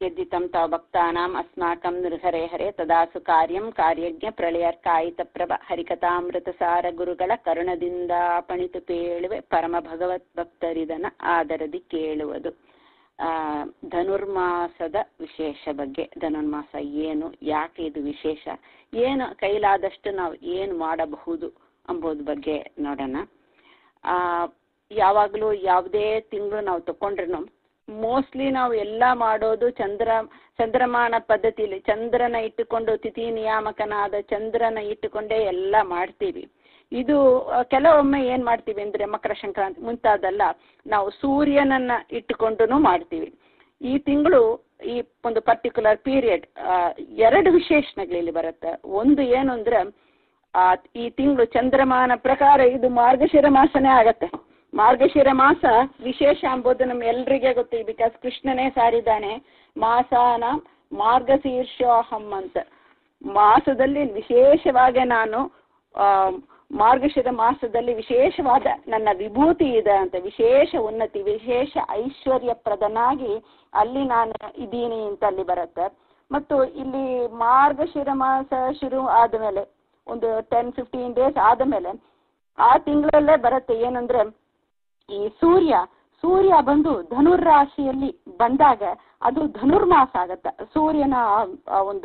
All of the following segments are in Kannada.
यद्दितं तव भक्तानाम् अस्माकं नृहरे हरे तदासु ಕಾರ್ಯಂ ಕಾರ್ಯಜ್ಞ ಪ್ರಳಯರ್ಕಾಯಿತಪ್ರಭ ಹರಿಕಥಾಮೃತಸಾರ ಗುರುಗಳ ಕರುಣದಿಂದ ಪಣಿತು ಪೇಳುವೆ ಪರಮ ಭಗವತ್ ಭಕ್ತರಿದನ ಆದರದಿ ಕೇಳುವುದು ಆ ಧನುರ್ಮಾಸದ ವಿಶೇಷ ಬಗ್ಗೆ ಧನುರ್ಮಾಸ ಏನು ಯಾಕೆ ಇದು ವಿಶೇಷ ಏನು ಕೈಲಾದಷ್ಟು ನಾವು ಏನು ಮಾಡಬಹುದು ಅಂಬೋದ್ ಬಗ್ಗೆ ನೋಡೋಣ ಆ ಯಾವಾಗಲೂ ಯಾವುದೇ ತಿಂಗಳು ನಾವು ತಕೊಂಡ್ರು ಮೋಸ್ಟ್ಲಿ ನಾವು ಎಲ್ಲ ಮಾಡೋದು ಚಂದ್ರ ಚಂದ್ರಮಾನ ಪದ್ಧತಿಯಲ್ಲಿ ಚಂದ್ರನ ಇಟ್ಟುಕೊಂಡು ತಿಥಿ ನಿಯಾಮಕನಾದ ಚಂದ್ರನ ಇಟ್ಟುಕೊಂಡೇ ಎಲ್ಲ ಮಾಡ್ತೀವಿ ಇದು ಕೆಲವೊಮ್ಮೆ ಏನ್ ಮಾಡ್ತೀವಿ ಅಂದ್ರೆ ಮಕರ ಸಂಕ್ರಾಂತಿ ಮುಂತಾದೆಲ್ಲ ನಾವು ಸೂರ್ಯನನ್ನ ಇಟ್ಟುಕೊಂಡು ಮಾಡ್ತೀವಿ ಈ ತಿಂಗಳು ಈ ಒಂದು ಪರ್ಟಿಕ್ಯುಲರ್ ಪೀರಿಯಡ್ ಎರಡು ವಿಶೇಷಣಗಳಲ್ಲಿ ಬರುತ್ತೆ ಒಂದು ಏನು ಅಂದ್ರೆ ಆ ಈ ತಿಂಗಳು ಚಂದ್ರಮಾನ ಪ್ರಕಾರ ಇದು ಮಾರ್ಗಶಿರ ಮಾಸನೇ ಆಗತ್ತೆ ಮಾರ್ಗಶಿರ ಮಾಸ ವಿಶೇಷ ಎಂಬುದು ನಮ್ಮ ಎಲ್ರಿಗೆ ಗೊತ್ತು ಬಿಕಾಸ್ ಕೃಷ್ಣನೇ ಸಾರಿದ್ದಾನೆ ಮಾಸಾನ ಮಾರ್ಗಶೀರ್ಷೋಹಂ ಅಂತ ಮಾಸದಲ್ಲಿ ವಿಶೇಷವಾಗಿ ನಾನು ಮಾರ್ಗಶಿರ ಮಾಸದಲ್ಲಿ ವಿಶೇಷವಾದ ನನ್ನ ವಿಭೂತಿ ಇದೆ ಅಂತ ವಿಶೇಷ ಉನ್ನತಿ ವಿಶೇಷ ಐಶ್ವರ್ಯಪ್ರದನಾಗಿ ಅಲ್ಲಿ ನಾನು ಇದ್ದೀನಿ ಅಂತ ಅಲ್ಲಿ ಬರುತ್ತೆ ಮತ್ತು ಇಲ್ಲಿ ಮಾರ್ಗಶಿರ ಮಾಸ ಶುರು ಆದಮೇಲೆ ಒಂದು ಟೆನ್ ಫಿಫ್ಟೀನ್ ಡೇಸ್ ಆದಮೇಲೆ ಆ ತಿಂಗಳಲ್ಲೇ ಬರುತ್ತೆ ಏನಂದ್ರೆ ಈ ಸೂರ್ಯ ಸೂರ್ಯ ಬಂದು ಧನುರ್ ರಾಶಿಯಲ್ಲಿ ಬಂದಾಗ ಅದು ಧನುರ್ಮಾಸ ಆಗತ್ತೆ ಸೂರ್ಯನ ಒಂದು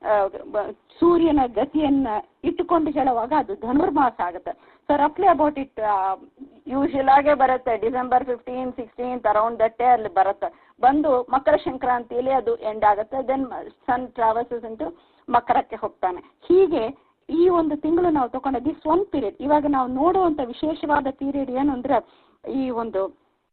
ಸೂರ್ಯನ ಗತಿಯನ್ನ ಇಟ್ಟುಕೊಂಡು ಹೇಳುವಾಗ ಅದು ಧನುರ್ಮಾಸ ಆಗುತ್ತೆ ಸೊ ರಫ್ಲಿ ಅಬೌಟ್ ಇಟ್ ಯೂಶಲ್ ಆಗೇ ಬರುತ್ತೆ December fifteen sixteenth around that ಅಲ್ಲಿ ಬರುತ್ತೆ ಬಂದು ಮಕರ ಸಂಕ್ರಾಂತಿಯಲ್ಲಿ ಅದು ಎಂಡ್ ಆಗುತ್ತೆ ದೆನ್ ಸನ್ ಟ್ರಾವೆಲ್ಸಸ್ ಇಂಟು ಮಕರಕ್ಕೆ ಹೋಗ್ತಾನೆ ಹೀಗೆ ಈ ಒಂದು ತಿಂಗಳು ನಾವು ತಗೊಂಡ ದಿಸ್ ಒನ್ ಪೀರಿಯಡ್ ಇವಾಗ ನಾವು ನೋಡುವಂತ ವಿಶೇಷವಾದ ಪೀರಿಯಡ್ ಏನು ಅಂದ್ರೆ ಈ ಒಂದು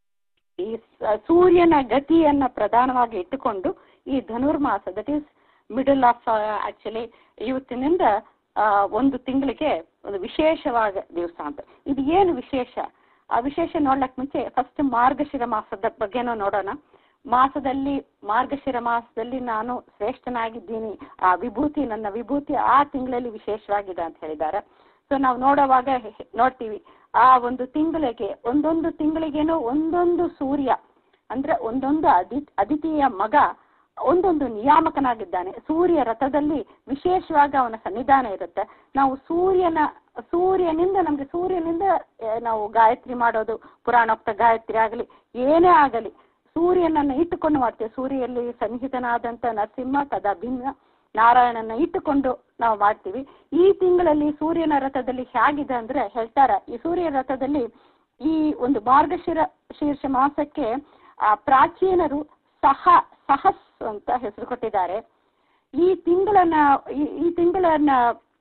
ಈ ಸೂರ್ಯನ ಗತಿಯನ್ನ ಪ್ರಧಾನವಾಗಿ ಇಟ್ಟುಕೊಂಡು ಈ ಧನುರ್ಮಾಸ that is middle of actually ಇವತ್ತಿನಿಂದ ಒಂದು ತಿಂಗಳಿಗೆ ಒಂದು ವಿಶೇಷವಾದ ದಿವಸ ಅಂತ ಇದು ಏನು ವಿಶೇಷ ಆ ವಿಶೇಷ ನೋಡ್ಲಕ್ ಮುಂಚೆ ಫಸ್ಟ್ ಮಾರ್ಗಶಿರ ಮಾಸದ ಬಗ್ಗೆನೂ ನೋಡೋಣ ಮಾಸದಲ್ಲಿ ಮಾರ್ಗಶಿರ ಮಾಸದಲ್ಲಿ ನಾನು ಶ್ರೇಷ್ಠನಾಗಿದ್ದೀನಿ ಆ ವಿಭೂತಿ ನನ್ನ ವಿಭೂತಿ ಆ ತಿಂಗಳಲ್ಲಿ ವಿಶೇಷವಾಗಿದೆ ಅಂತ ಹೇಳಿದ್ದಾರೆ ಸೊ ನಾವು ನೋಡುವಾಗ ನೋಡ್ತೀವಿ ಆ ಒಂದು ತಿಂಗಳಿಗೆ ಒಂದೊಂದು ತಿಂಗಳಿಗೇನೋ ಒಂದೊಂದು ಸೂರ್ಯ ಅಂದ್ರೆ ಒಂದೊಂದು ಅದಿ ಅದಿತಿಯ ಮಗ ಒಂದೊಂದು ನಿಯಾಮಕನಾಗಿದ್ದಾನೆ ಸೂರ್ಯ ರಥದಲ್ಲಿ ವಿಶೇಷವಾಗಿ ಅವನ ಸನ್ನಿಧಾನ ಇರುತ್ತೆ ನಾವು ಸೂರ್ಯನ ಸೂರ್ಯನಿಂದ ನಮ್ಗೆ ಸೂರ್ಯನಿಂದ ನಾವು ಗಾಯತ್ರಿ ಮಾಡೋದು ಪುರಾಣೋಕ್ತ ಗಾಯತ್ರಿ ಆಗಲಿ ಏನೇ ಆಗಲಿ ಸೂರ್ಯನನ್ನ ಇಟ್ಟುಕೊಂಡು ಮಾಡ್ತೇವೆ ಸೂರ್ಯಲ್ಲಿ ಸನ್ನಿಹಿತನಾದಂತ ನರಸಿಂಹ ತದಾ ಭಿನ್ನ ನಾರಾಯಣನ ಇಟ್ಟುಕೊಂಡು ನಾವು ಮಾಡ್ತೀವಿ ಈ ತಿಂಗಳಲ್ಲಿ ಸೂರ್ಯನ ರಥದಲ್ಲಿ ಹೇಗಿದೆ ಅಂದ್ರೆ ಹೇಳ್ತಾರ ಈ ಸೂರ್ಯ ರಥದಲ್ಲಿ ಈ ಒಂದು ಮಾರ್ಗಶಿರ ಶೀರ್ಷ ಮಾಸಕ್ಕೆ ಆ ಪ್ರಾಚೀನರು ಸಹ ಸಹಸ್ ಅಂತ ಹೆಸರು ಕೊಟ್ಟಿದ್ದಾರೆ ಈ ತಿಂಗಳನ್ನ ಈ ತಿಂಗಳನ್ನ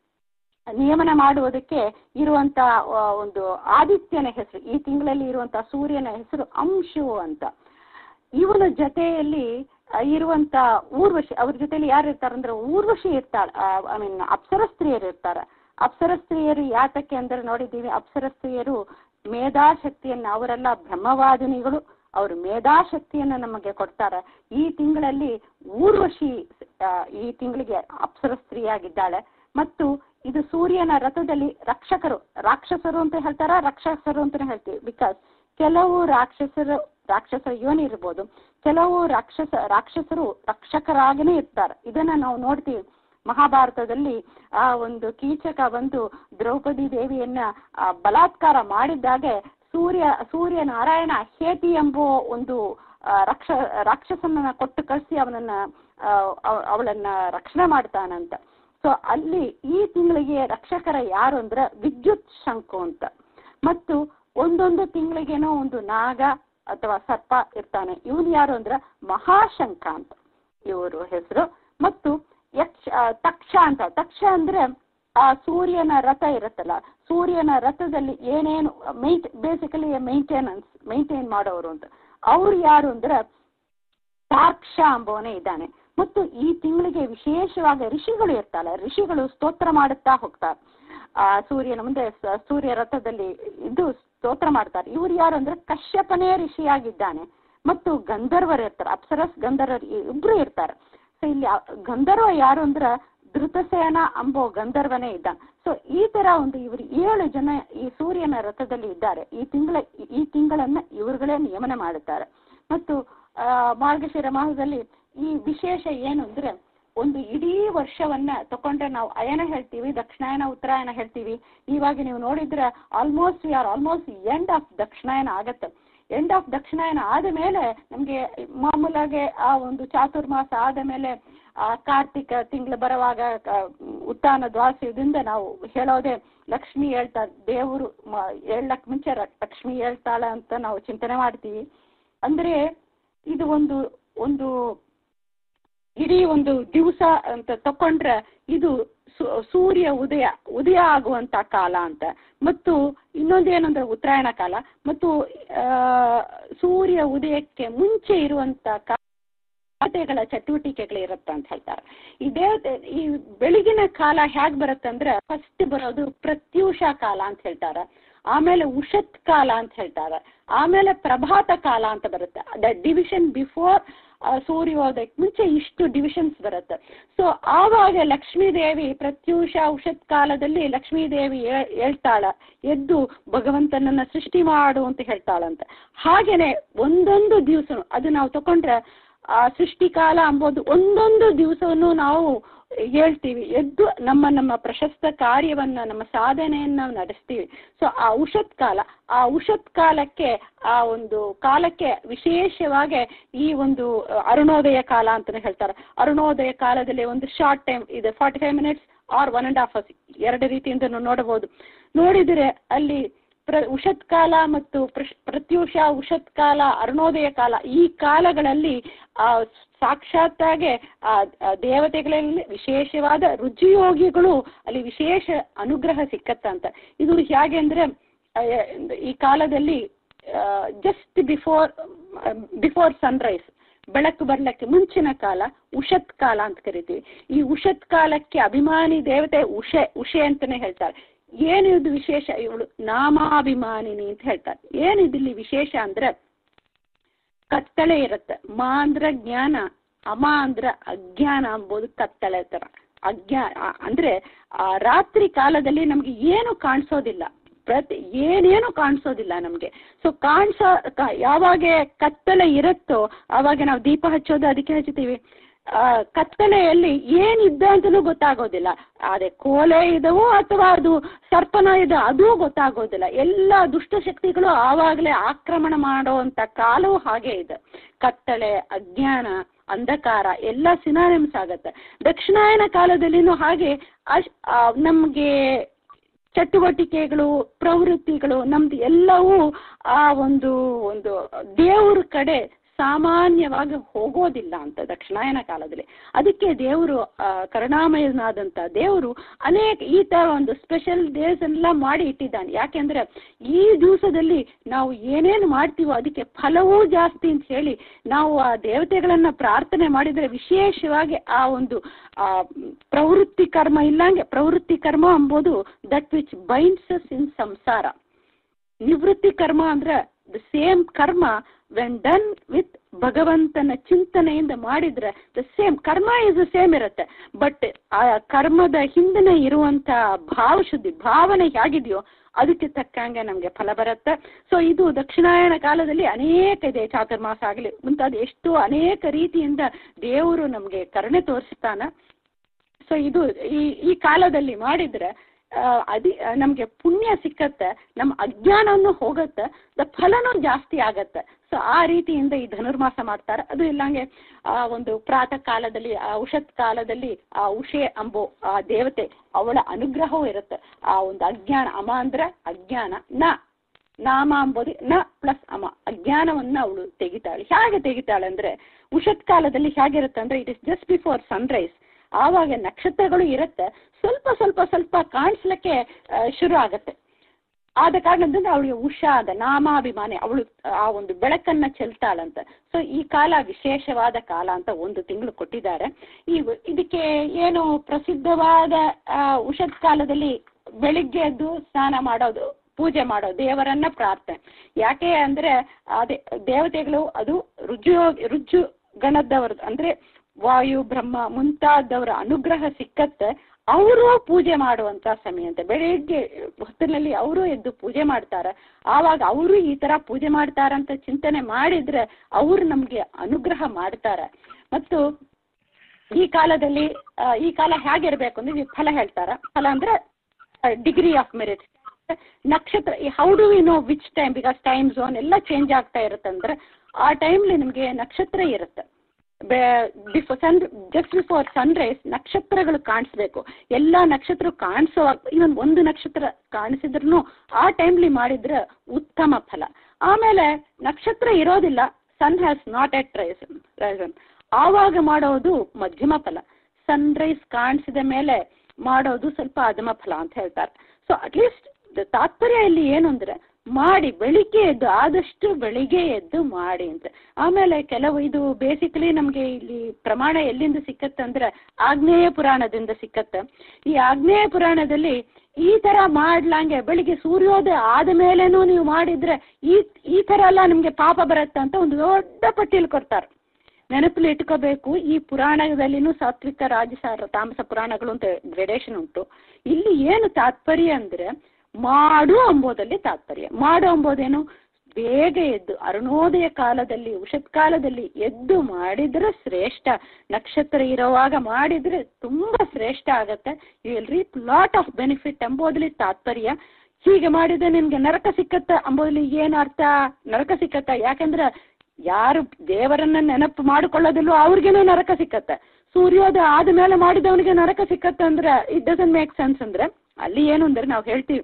ನಿಯಮನ ಮಾಡುವುದಕ್ಕೆ ಇರುವಂತ ಒಂದು ಆದಿತ್ಯನ ಹೆಸರು ಈ ತಿಂಗಳಲ್ಲಿ ಇರುವಂತ ಸೂರ್ಯನ ಹೆಸರು ಅಂಶು ಅಂತ ಇವನ ಜೊತೆಯಲ್ಲಿ ಇರುವಂತ ಊರ್ವಶಿ ಅವ್ರ ಜೊತೆಲಿ ಯಾರು ಇರ್ತಾರೆ ಅಂದ್ರೆ ಊರ್ವಶಿ ಇರ್ತಾಳೆ ಐ ಮೀನ್ ಅಪ್ಸರ ಸ್ತ್ರೀಯರು ಇರ್ತಾರೆ ಅಪ್ಸರ ಸ್ತ್ರೀಯರು ಯಾತಕ್ಕೆ ಅಂದ್ರೆ ನೋಡಿದ್ದೀವಿ ಅಪ್ಸರ ಸ್ತ್ರೀಯರು ಮೇಧಾಶಕ್ತಿಯನ್ನ ಅವರೆಲ್ಲ ಬ್ರಹ್ಮವಾದಿನಿಗಳು ಅವರು ಮೇಧಾಶಕ್ತಿಯನ್ನ ನಮಗೆ ಕೊಡ್ತಾರೆ ಈ ತಿಂಗಳಲ್ಲಿ ಊರ್ವಶಿ ಈ ತಿಂಗಳಿಗೆ ಅಪ್ಸರ ಸ್ತ್ರೀಯಾಗಿದ್ದಾಳೆ ಮತ್ತು ಇದು ಸೂರ್ಯನ ರಥದಲ್ಲಿ ರಕ್ಷಕರು ರಾಕ್ಷಸರು ಅಂತ ಹೇಳ್ತಾರ ರಕ್ಷಸರು ಅಂತಾನೆ ಹೇಳ್ತೀವಿ ಬಿಕಾಸ್ ಕೆಲವು ರಾಕ್ಷಸರು ರಾಕ್ಷಸ ಯೋನಿ ಇರ್ಬೋದು ಕೆಲವು ರಾಕ್ಷಸ ರಾಕ್ಷಸರು ರಕ್ಷಕರಾಗನೇ ಇರ್ತಾರೆ ಇದನ್ನ ನಾವು ನೋಡ್ತೀವಿ ಮಹಾಭಾರತದಲ್ಲಿ ಆ ಒಂದು ಕೀಚಕ ಬಂದು ದ್ರೌಪದಿ ದೇವಿಯನ್ನ ಬಲಾತ್ಕಾರ ಮಾಡಿದ್ದಾಗೆ ಸೂರ್ಯ ಸೂರ್ಯ ನಾರಾಯಣ ಹೇತಿ ಎಂಬ ಒಂದು ರಕ್ಷ ರಾಕ್ಷಸನನ್ನ ಕೊಟ್ಟು ಕಳಿಸಿ ಅವನನ್ನ ಅವಳನ್ನ ರಕ್ಷಣೆ ಮಾಡ್ತಾನಂತ ಸೊ ಅಲ್ಲಿ ಈ ತಿಂಗಳಿಗೆ ರಕ್ಷಕರ ಯಾರು ಅಂದ್ರೆ ವಿದ್ಯುತ್ ಶಂಕು ಅಂತ ಮತ್ತು ಒಂದೊಂದು ತಿಂಗಳಿಗೇನೋ ಒಂದು ನಾಗ ಅಥವಾ ಸರ್ಪ ಇರ್ತಾನೆ ಇವನು ಯಾರು ಅಂದ್ರೆ ಮಹಾಶಂಕ ಅಂತ ಇವರು ಹೆಸರು ಮತ್ತು ಯಕ್ಷ ತಕ್ಷ ಅಂತ ತಕ್ಷ ಅಂದ್ರೆ ಆ ಸೂರ್ಯನ ರಥ ಇರುತ್ತಲ್ಲ ಸೂರ್ಯನ ರಥದಲ್ಲಿ ಏನೇನು ಮೈಂಟ್ ಬೇಸಿಕಲಿ ಮೇಂಟೆನೆನ್ಸ್ ಮೇಂಟೈನ್ ಮಾಡೋರು ಅಂತ ಅವ್ರು ಯಾರು ಅಂದ್ರೆ ತಾರ್ಕ್ಷ ಅಂಬವನೇ ಇದ್ದಾನೆ ಮತ್ತು ಈ ತಿಂಗಳಿಗೆ ವಿಶೇಷವಾಗಿ ಋಷಿಗಳು ಇರ್ತಾರೆ ಋಷಿಗಳು ಸ್ತೋತ್ರ ಮಾಡುತ್ತಾ ಹೋಗ್ತಾರೆ ಆ ಸೂರ್ಯನ ಮುಂದೆ ಸೂರ್ಯ ರಥದಲ್ಲಿ ಇದು ಸ್ತೋತ್ರ ಮಾಡ್ತಾರೆ ಇವ್ರು ಯಾರು ಅಂದ್ರೆ ಕಶ್ಯಪನೇ ಋಷಿಯಾಗಿದ್ದಾನೆ ಮತ್ತು ಗಂಧರ್ವರು ಇರ್ತಾರೆ ಅಪ್ಸರಸ್ ಗಂಧರ್ವರು ಇಬ್ರು ಇರ್ತಾರೆ ಸೊ ಇಲ್ಲಿ ಗಂಧರ್ವ ಯಾರು ಅಂದ್ರ ಧೃತಸೇನ ಅಂಬೋ ಗಂಧರ್ವನೇ ಇದ್ದಾನೆ ಸೊ ಈ ತರ ಒಂದು ಇವರು ಏಳು ಜನ ಈ ಸೂರ್ಯನ ರಥದಲ್ಲಿ ಇದ್ದಾರೆ ಈ ತಿಂಗಳ ಈ ತಿಂಗಳನ್ನ ಇವರುಗಳೇ ನಿಯಮನ ಮಾಡುತ್ತಾರೆ ಮತ್ತು ಆ ಮಾರ್ಗಶಿರ ಮಾಸದಲ್ಲಿ ಈ ವಿಶೇಷ ಏನು ಅಂದ್ರೆ ಒಂದು ಇಡೀ ವರ್ಷವನ್ನ ತಕೊಂಡ್ರೆ ನಾವು ಅಯನ ಹೇಳ್ತೀವಿ ದಕ್ಷಿಣಾಯನ ಉತ್ತರಾಯಣ ಹೇಳ್ತೀವಿ ಇವಾಗ ನೀವು ನೋಡಿದ್ರೆ almost we are almost end of ದಕ್ಷಿಣಾಯನ ಆಗತ್ತೆ ಎಂಡ್ ಆಫ್ ದಕ್ಷಿಣಾಯನ ಆದ ಮೇಲೆ ನಮ್ಗೆ ಮಾಮೂಲಾಗೆ ಆ ಒಂದು ಚಾತುರ್ಮಾಸ ಆದ ಮೇಲೆ ಆ ಕಾರ್ತಿಕ ತಿಂಗಳು ಬರುವಾಗ ಕ- ಉತ್ಥಾನ ದ್ವಾಸದಿಂದ ನಾವು ಹೇಳೋದೇ ಲಕ್ಷ್ಮಿ ಹೇಳ್ತಾ ದೇವರು ಮ- ಹೇಳಕ್ ಮುಂಚೆ ರ- ಲಕ್ಷ್ಮಿ ಹೇಳ್ತಾಳ ಅಂತ ನಾವು ಚಿಂತನೆ ಮಾಡ್ತೀವಿ ಅಂದ್ರೆ ಇದು ಒಂದು ಒಂದು ಇಡೀ ಒಂದು ದಿವಸ ಅಂತ ತಕೊಂಡ್ರೆ ಇದು ಸು- ಸೂರ್ಯ ಉದಯ ಉದಯ ಆಗುವಂತ ಕಾಲ ಅಂತ ಮತ್ತು ಇನ್ನೊಂದು ಏನಂದ್ರೆ ಉತ್ತರಾಯಣ ಕಾಲ ಮತ್ತು ಆ, ಸೂರ್ಯ ಉದಯಕ್ಕೆ ಮುಂಚೆ ಇರುವಂತ ಕಾ- ದೇವತೆಗಳ ಚಟುವಟಿಕೆಗಳು ಇರುತ್ತೆ ಅಂತ ಹೇಳ್ತಾರೆ ಈ ದೇವತೆ ಈ ಬೆಳಗಿನ ಕಾಲ ಹೇಗ್ ಬರುತ್ತೆ ಅಂದ್ರೆ ಫಸ್ಟ್ ಬರೋದು ಪ್ರತ್ಯೂಷ ಕಾಲ ಅಂತ ಹೇಳ್ತಾರೆ ಆಮೇಲೆ ಉಷತ್ ಕಾಲ ಅಂತ ಹೇಳ್ತಾರೆ ಆಮೇಲೆ ಪ್ರಭಾತ ಕಾಲ ಅಂತ ಬರುತ್ತೆ ದ ಡಿವಿಷನ್ ಬಿಫೋರ್ ಸೂರ್ಯೋದಯಕ್ಕೆ ಮುಂಚೆ ಇಷ್ಟು ಡಿವಿಷನ್ಸ್ ಬರುತ್ತೆ ಸೊ ಆವಾಗ ಲಕ್ಷ್ಮೀ ದೇವಿ ಪ್ರತ್ಯೂಷ ಉಷತ್ ಕಾಲದಲ್ಲಿ ಲಕ್ಷ್ಮೀ ದೇವಿ ಹೇ- ಹೇಳ್ತಾಳ ಎದ್ದು ಭಗವಂತನನ್ನ ಸೃಷ್ಟಿ ಮಾಡು ಅಂತ ಹೇಳ್ತಾಳಂತೆ ಹಾಗೇನೆ ಒಂದೊಂದು ದಿವಸ ಅದು ನಾವು ತಕೊಂಡ್ರೆ ಆ ಸೃಷ್ಟಿಕಾಲ ಅಂಬೋದು ಒಂದೊಂದು ದಿವಸವನ್ನು ನಾವು ಹೇಳ್ತೀವಿ ಎದ್ದು ನಮ್ಮ ನಮ್ಮ ಪ್ರಶಸ್ತ ಕಾರ್ಯವನ್ನ ನಮ್ಮ ಸಾಧನೆಯನ್ನ ನಾವು ನಡೆಸ್ತೀವಿ ಸೊ ಆ ಉಷತ್ ಕಾಲ ಆ ಉಷತ್ ಕಾಲಕ್ಕೆ ಆ ಒಂದು ಕಾಲಕ್ಕೆ ವಿಶೇಷವಾಗಿ ಈ ಒಂದು ಅರುಣೋದಯ ಕಾಲ ಅಂತಾನೆ ಹೇಳ್ತಾರೆ ಅರುಣೋದಯ ಕಾಲದಲ್ಲಿ ಒಂದು ಶಾರ್ಟ್ ಟೈಮ್ ಇದೆ forty five minutes or one and half hours ಎರಡು ರೀತಿಯಿಂದ ನಾವು ನೋಡಬಹುದು ನೋಡಿದರೆ ಅಲ್ಲಿ ಪ್ರ ಉಷತ್ ಕಾಲ ಮತ್ತು ಪ್ರಶ್- ಪ್ರತ್ಯೂಷ ಉಷತ್ ಕಾಲ ಅರುಣೋದಯ ಕಾಲ ಈ ಕಾಲಗಳಲ್ಲಿ ಆ ಸಾಕ್ಷಾತ್ತಾಗೆ ಆ ಆ ದೇವತೆಗಳಲ್ಲಿ ವಿಶೇಷವಾದ ರುಚಿಯೋಗಿಗಳು ಅಲ್ಲಿ ವಿಶೇಷ ಅನುಗ್ರಹ ಸಿಕ್ಕತ್ತಂತ ಇದು ಹೇಗೆ ಅಂದ್ರೆ ಆ, ಈ ಕಾಲದಲ್ಲಿ ಜಸ್ಟ್ ಬಿಫೋರ್ ಬಿಫೋರ್ ಸನ್ರೈಸ್ ಬೆಳಕು ಬರ್ಲಿಕ್ಕೆ ಮುಂಚಿನ ಕಾಲ ಉಷತ್ ಕಾಲ ಅಂತ ಕರಿತೀವಿ ಈ ಉಷತ್ ಕಾಲಕ್ಕೆ ಅಭಿಮಾನಿ ದೇವತೆ ಉಷೆ ಉಷೆ ಅಂತಾನೆ ಹೇಳ್ತಾರೆ ಏನು ಇದು ವಿಶೇಷ ಇವಳು ನಾಮಾಭಿಮಾನಿನಿ ಅಂತ ಹೇಳ್ತಾರೆ ಏನಿದಿಲ್ಲಿ ವಿಶೇಷ ಅಂದ್ರೆ ಕತ್ತಳೆ ಇರುತ್ತೆ ಮಾ ಅಂದ್ರೆ ಜ್ಞಾನ ಅಮ ಅಂದ್ರೆ ಅಜ್ಞಾನ ಅಂಬೋದು ಕತ್ತಳೆ ತರ ಅಜ್ಞಾ ಆ- ಅಂದ್ರೆ ಆ ರಾತ್ರಿ ಕಾಲದಲ್ಲಿ ನಮ್ಗೆ ಏನು ಕಾಣಿಸೋದಿಲ್ಲ ಪ್ರತಿ ಏನೇನು ಕಾಣಿಸೋದಿಲ್ಲ ನಮ್ಗೆ ಸೊ ಕಾಣಿಸೋ ಕ- ಯಾವಾಗ ಕತ್ತಲೆ ಇರುತ್ತೋ ಆವಾಗ ನಾವು ದೀಪ ಹಚ್ಚೋದು ಅದಕ್ಕೆ ಹಚ್ತೀವಿ ಆ, ಕತ್ತಲೆಯಲ್ಲಿ ಏನಿದ್ದ ಅಂತಲೂ ಗೊತ್ತಾಗೋದಿಲ್ಲ ಅದೇ ಕೋಲೆ ಇದವೋ ಅಥವಾ ಅದು ಸರ್ಪನ ಇದೆ ಅದೂ ಗೊತ್ತಾಗೋದಿಲ್ಲ ಎಲ್ಲ ದುಷ್ಟಶಕ್ತಿಗಳು ಆವಾಗಲೇ ಆಕ್ರಮಣ ಮಾಡುವಂತ ಕಾಲವೂ ಹಾಗೆ ಇದೆ ಕತ್ತಲೆ ಅಜ್ಞಾನ ಅಂಧಕಾರ ಎಲ್ಲ ಸಿನಾನಿಮ್ಸ್ ಆಗತ್ತೆ ದಕ್ಷಿಣಾಯನ ಕಾಲದಲ್ಲಿನೂ ಹಾಗೆ ಅಶ್ ಆ, ನಮ್ಗೆ ಚಟುವಟಿಕೆಗಳು ಪ್ರವೃತ್ತಿಗಳು ನಮ್ದು ಎಲ್ಲವೂ ಆ ಒಂದು ಒಂದು ದೇವ್ರ ಕಡೆ ಸಾಮಾನ್ಯವಾಗಿ ಹೋಗೋದಿಲ್ಲ ಅಂತ ದಕ್ಷಿಣಾಯನ ಕಾಲದಲ್ಲಿ ಅದಕ್ಕೆ ದೇವರು ಆ, ಕರುಣಾಮಯನಾದಂಥ ದೇವರು ಅನೇಕ ಈ ತರ ಒಂದು ಸ್ಪೆಷಲ್ ಡೇಸ್ ಎಲ್ಲ ಮಾಡಿ ಇಟ್ಟಿದ್ದಾನೆ ಯಾಕೆಂದ್ರೆ ಈ ದಿವಸದಲ್ಲಿ ನಾವು ಏನೇನು ಮಾಡ್ತೀವೋ ಅದಕ್ಕೆ ಫಲವೂ ಜಾಸ್ತಿ ಅಂತ ಹೇಳಿ ನಾವು ಆ ದೇವತೆಗಳನ್ನ ಪ್ರಾರ್ಥನೆ ಮಾಡಿದ್ರೆ ವಿಶೇಷವಾಗಿ ಆ ಒಂದು ಆ ಪ್ರವೃತ್ತಿ ಕರ್ಮ ಇಲ್ಲಂಗೆ ಪ್ರವೃತ್ತಿ ಕರ್ಮ ಎಂಬುದು ದಟ್ ವಿಚ್ ಬೈಂಡ್ಸ್ ಇನ್ ಸಂಸಾರ ನಿವೃತ್ತಿ ಕರ್ಮ ಅಂದ್ರೆ ದ ಸೇಮ್ ಕರ್ಮ ವೆನ್ ಡನ್ ವಿತ್ ಭಗವಂತನ ಚಿಂತನೆಯಿಂದ ಮಾಡಿದ್ರೆ ದ ಸೇಮ್ ಕರ್ಮ ಇಸ್ ದ ಸೇಮ್ ಇರುತ್ತೆ ಬಟ್ ಆ ಕರ್ಮದ ಹಿಂದಿನ ಇರುವಂತ ಭಾವಶುದ್ಧಿ ಭಾವನೆ ಹೇಗಿದೆಯೋ ಅದಕ್ಕೆ ತಕ್ಕಂಗೆ ನಮಗೆ ಫಲ ಬರುತ್ತೆ ಸೊ ಇದು ದಕ್ಷಿಣಾಯನ ಕಾಲದಲ್ಲಿ ಅನೇಕ ಇದೆ ಚಾತುರ್ಮಾಸ ಆಗಲಿ ಮುಂತಾದ ಎಷ್ಟು ಅನೇಕ ರೀತಿಯಿಂದ ದೇವರು ನಮಗೆ ಕರುಣೆ ತೋರಿಸ್ತಾನ ಸೊ ಇದು ಈ ಈ ಕಾಲದಲ್ಲಿ ಮಾಡಿದ್ರೆ ಆ, ಅದಿ ನಮಗೆ ಪುಣ್ಯ ಸಿಕ್ಕತ್ತೆ ನಮ್ಮ ಅಜ್ಞಾನವನ್ನು ಹೋಗತ್ತೆ ದ ಫಲನೂ ಜಾಸ್ತಿ ಆಗತ್ತೆ ಸೊ ಆ ರೀತಿಯಿಂದ ಈ ಧನುರ್ಮಾಸ ಮಾಡ್ತಾರೆ ಅದು ಇಲ್ಲಂಗೆ ಆ ಒಂದು ಪ್ರಾತಃ ಕಾಲದಲ್ಲಿ ಆ ಉಷತ್ ಕಾಲದಲ್ಲಿ ಆ ಉಷೆ ಅಂಬೋ ಆ ದೇವತೆ ಅವಳ ಅನುಗ್ರಹವೂ ಇರುತ್ತೆ ಆ ಒಂದು ಅಜ್ಞಾನ ಅಮ ಅಂದ್ರೆ ಅಜ್ಞಾನ ನ ನಾಮ ಅಂಬೋದು ನ ಪ್ಲಸ್ ಅಮ ಅಜ್ಞಾನವನ್ನ ಅವಳು ತೆಗಿತಾಳೆ ಹೇಗೆ ತೆಗಿತಾಳೆ ಅಂದ್ರೆ ಉಷತ್ ಕಾಲದಲ್ಲಿ ಹೇಗಿರುತ್ತೆ ಅಂದ್ರೆ it is just before sunrise ಆವಾಗ ನಕ್ಷತ್ರಗಳು ಇರುತ್ತೆ ಸ್ವಲ್ಪ ಸ್ವಲ್ಪ ಸ್ವಲ್ಪ ಕಾಣಿಸ್ಲಿಕ್ಕೆ ಆ, ಶುರು ಆಗತ್ತೆ ಆದ ಕಾರಣದಿಂದ ಅವಳಿಗೆ ಉಷಾದ ನಾಮಾಭಿಮಾನಿ ಅವಳು ಆ ಒಂದು ಬೆಳಕನ್ನ ಚೆಲ್ತಾಳಂತ ಸೊ ಈ ಕಾಲ ವಿಶೇಷವಾದ ಕಾಲ ಅಂತ ಒಂದು ತಿಂಗಳು ಕೊಟ್ಟಿದ್ದಾರೆ ಈ ಇದಕ್ಕೆ ಏನು ಪ್ರಸಿದ್ಧವಾದ ಆ, ಉಷತ್ ಕಾಲದಲ್ಲಿ ಬೆಳಿಗ್ಗೆ ಎದ್ದು ಸ್ನಾನ ಮಾಡೋದು ಪೂಜೆ ಮಾಡೋ ದೇವರನ್ನ ಪ್ರಾರ್ಥನೆ ಯಾಕೆ ಅಂದ್ರೆ ಅದೇ ದೇವತೆಗಳು ಅದು ರುಜು ರುಜು ಗಣದವ್ರದ್ದು ಅಂದ್ರೆ ವಾಯು ಬ್ರಹ್ಮ ಮುಂತಾದವರ ಅನುಗ್ರಹ ಸಿಕ್ಕತ್ತೆ ಅವರು ಪೂಜೆ ಮಾಡುವಂತ ಸಮಯ ಅಂತ ಬೆಳಿಗ್ಗೆ ಹೊತ್ತಿನಲ್ಲಿ ಅವರು ಎದ್ದು ಪೂಜೆ ಮಾಡ್ತಾರೆ ಆವಾಗ ಅವರು ಈ ತರ ಪೂಜೆ ಮಾಡ್ತಾರಂತ ಚಿಂತನೆ ಮಾಡಿದ್ರೆ ಅವ್ರು ನಮ್ಗೆ ಅನುಗ್ರಹ ಮಾಡ್ತಾರೆ ಮತ್ತು ಈ ಕಾಲದಲ್ಲಿ ಆ, ಈ ಕಾಲ ಹೇಗಿರ್ಬೇಕು ಅಂದ್ರೆ ಇದು ಫಲ ಹೇಳ್ತಾರ ಫಲ ಅಂದ್ರೆ ಡಿಗ್ರಿ ಆಫ್ ಮೆರಿಟ್ ನಕ್ಷತ್ರ how do we know which time because time zone ಎಲ್ಲ ಚೇಂಜ್ ಆಗ್ತಾ ಇರುತ್ತೆ ಅಂದ್ರೆ ಆ ಟೈಮ್ಲಿ ನಿಮಗೆ ನಕ್ಷತ್ರ ಇರುತ್ತೆ before sun just before sunrise ನಕ್ಷತ್ರಗಳು ಕಾಣಿಸ್ಬೇಕು ಎಲ್ಲ ನಕ್ಷತ್ರ ಕಾಣಿಸೋ ಇವನ್ ಒಂದು ನಕ್ಷತ್ರ ಕಾಣಿಸಿದ್ರು ಆ ಟೈಮ್ಲಿ ಮಾಡಿದ್ರೆ ಉತ್ತಮ ಫಲ ಆಮೇಲೆ ನಕ್ಷತ್ರ ಇರೋದಿಲ್ಲ sun has not yet rise risen ಆವಾಗ ಮಾಡೋದು ಮಧ್ಯಮ ಫಲ ಸನ್ರೈಸ್ ಕಾಣಿಸಿದ ಮೇಲೆ ಮಾಡೋದು ಸ್ವಲ್ಪ ಅಧಮ ಫಲ ಅಂತ ಹೇಳ್ತಾರೆ ಸೊ ಅಟ್ಲೀಸ್ಟ್ ತಾತ್ಪರ್ಯ ಇಲ್ಲಿ ಏನು ಅಂದ್ರೆ ಮಾಡಿ ಬೆಳಿಗ್ಗೆ ಎದ್ದು ಆದಷ್ಟು ಬೆಳಿಗ್ಗೆ ಎದ್ದು ಮಾಡಿ ಅಂತ ಆಮೇಲೆ ಕೆಲವು ಇದು ಬೇಸಿಕಲಿ ನಮಗೆ ಇಲ್ಲಿ ಪ್ರಮಾಣ ಎಲ್ಲಿಂದ ಸಿಕ್ಕತ್ತೆ ಅಂದ್ರೆ ಆಗ್ನೇಯ ಪುರಾಣದಿಂದ ಸಿಕ್ಕತ್ತೆ ಈ ಆಗ್ನೇಯ ಪುರಾಣದಲ್ಲಿ ಈ ತರ ಮಾಡ್ಲಂಗೆ ಬೆಳಿಗ್ಗೆ ಸೂರ್ಯೋದಯ ಆದ ಮೇಲೇನೂ ನೀವು ಮಾಡಿದ್ರೆ ಈ ಈ ತರ ಎಲ್ಲ ನಿಮ್ಗೆ ಪಾಪ ಬರುತ್ತೆ ಅಂತ ಒಂದು ದೊಡ್ಡ ಪಟ್ಟಿಯಲ್ಲಿ ಕೊಡ್ತಾರೆ ನೆನಪಲ್ಲಿ ಇಟ್ಕೋಬೇಕು ಈ ಪುರಾಣದಲ್ಲಿನೂ ಸಾತ್ವಿಕ ರಾಜಸಾರ ತಾಮಸ ಪುರಾಣಗಳು ಅಂತ ಗ್ರೆಡೇಷನ್ ಉಂಟು ಇಲ್ಲಿ ಏನು ತಾತ್ಪರ್ಯ ಅಂದ್ರೆ ಮಾಡು ಅಂಬೋದಲ್ಲಿ ತಾತ್ಪರ್ಯ ಮಾಡು ಅಂಬೋದೇನು ಬೇಗ ಎದ್ದು ಅರುಣೋದಯ ಕಾಲದಲ್ಲಿ ಉಷತ್ ಕಾಲದಲ್ಲಿ ಎದ್ದು ಮಾಡಿದ್ರೆ ಶ್ರೇಷ್ಠ ನಕ್ಷತ್ರ ಇರುವಾಗ ಮಾಡಿದ್ರೆ ತುಂಬಾ ಶ್ರೇಷ್ಠ ಆಗತ್ತೆ you will reap lot of benefit ಎಂಬುದರಲ್ಲಿ ತಾತ್ಪರ್ಯ ಹೀಗೆ ಮಾಡಿದ್ರೆ ನಿಮ್ಗೆ ನರಕ ಸಿಕ್ಕತ್ತ ಅಂಬೋದಲ್ಲಿ ಏನು ಅರ್ಥ ನರಕ ಸಿಕ್ಕತ್ತ ಯಾಕಂದ್ರೆ ಯಾರು ದೇವರನ್ನ ನೆನಪು ಮಾಡಿಕೊಳ್ಳೋದಿಲ್ವೋ ಅವ್ರಿಗೇನೆ ನರಕ ಸಿಕ್ಕತ್ತೆ ಸೂರ್ಯೋದಯ ಆದ್ಮೇಲೆ ಮಾಡಿದವನಿಗೆ ನರಕ ಸಿಕ್ಕತ್ತೆ ಅಂದ್ರೆ ಇಟ್ ಡಸನ್ ಮೇಕ್ ಸೆನ್ಸ್ ಅಂದ್ರೆ ಅಲ್ಲಿ ಏನು ಅಂದ್ರೆ ನಾವು ಹೇಳ್ತೀವಿ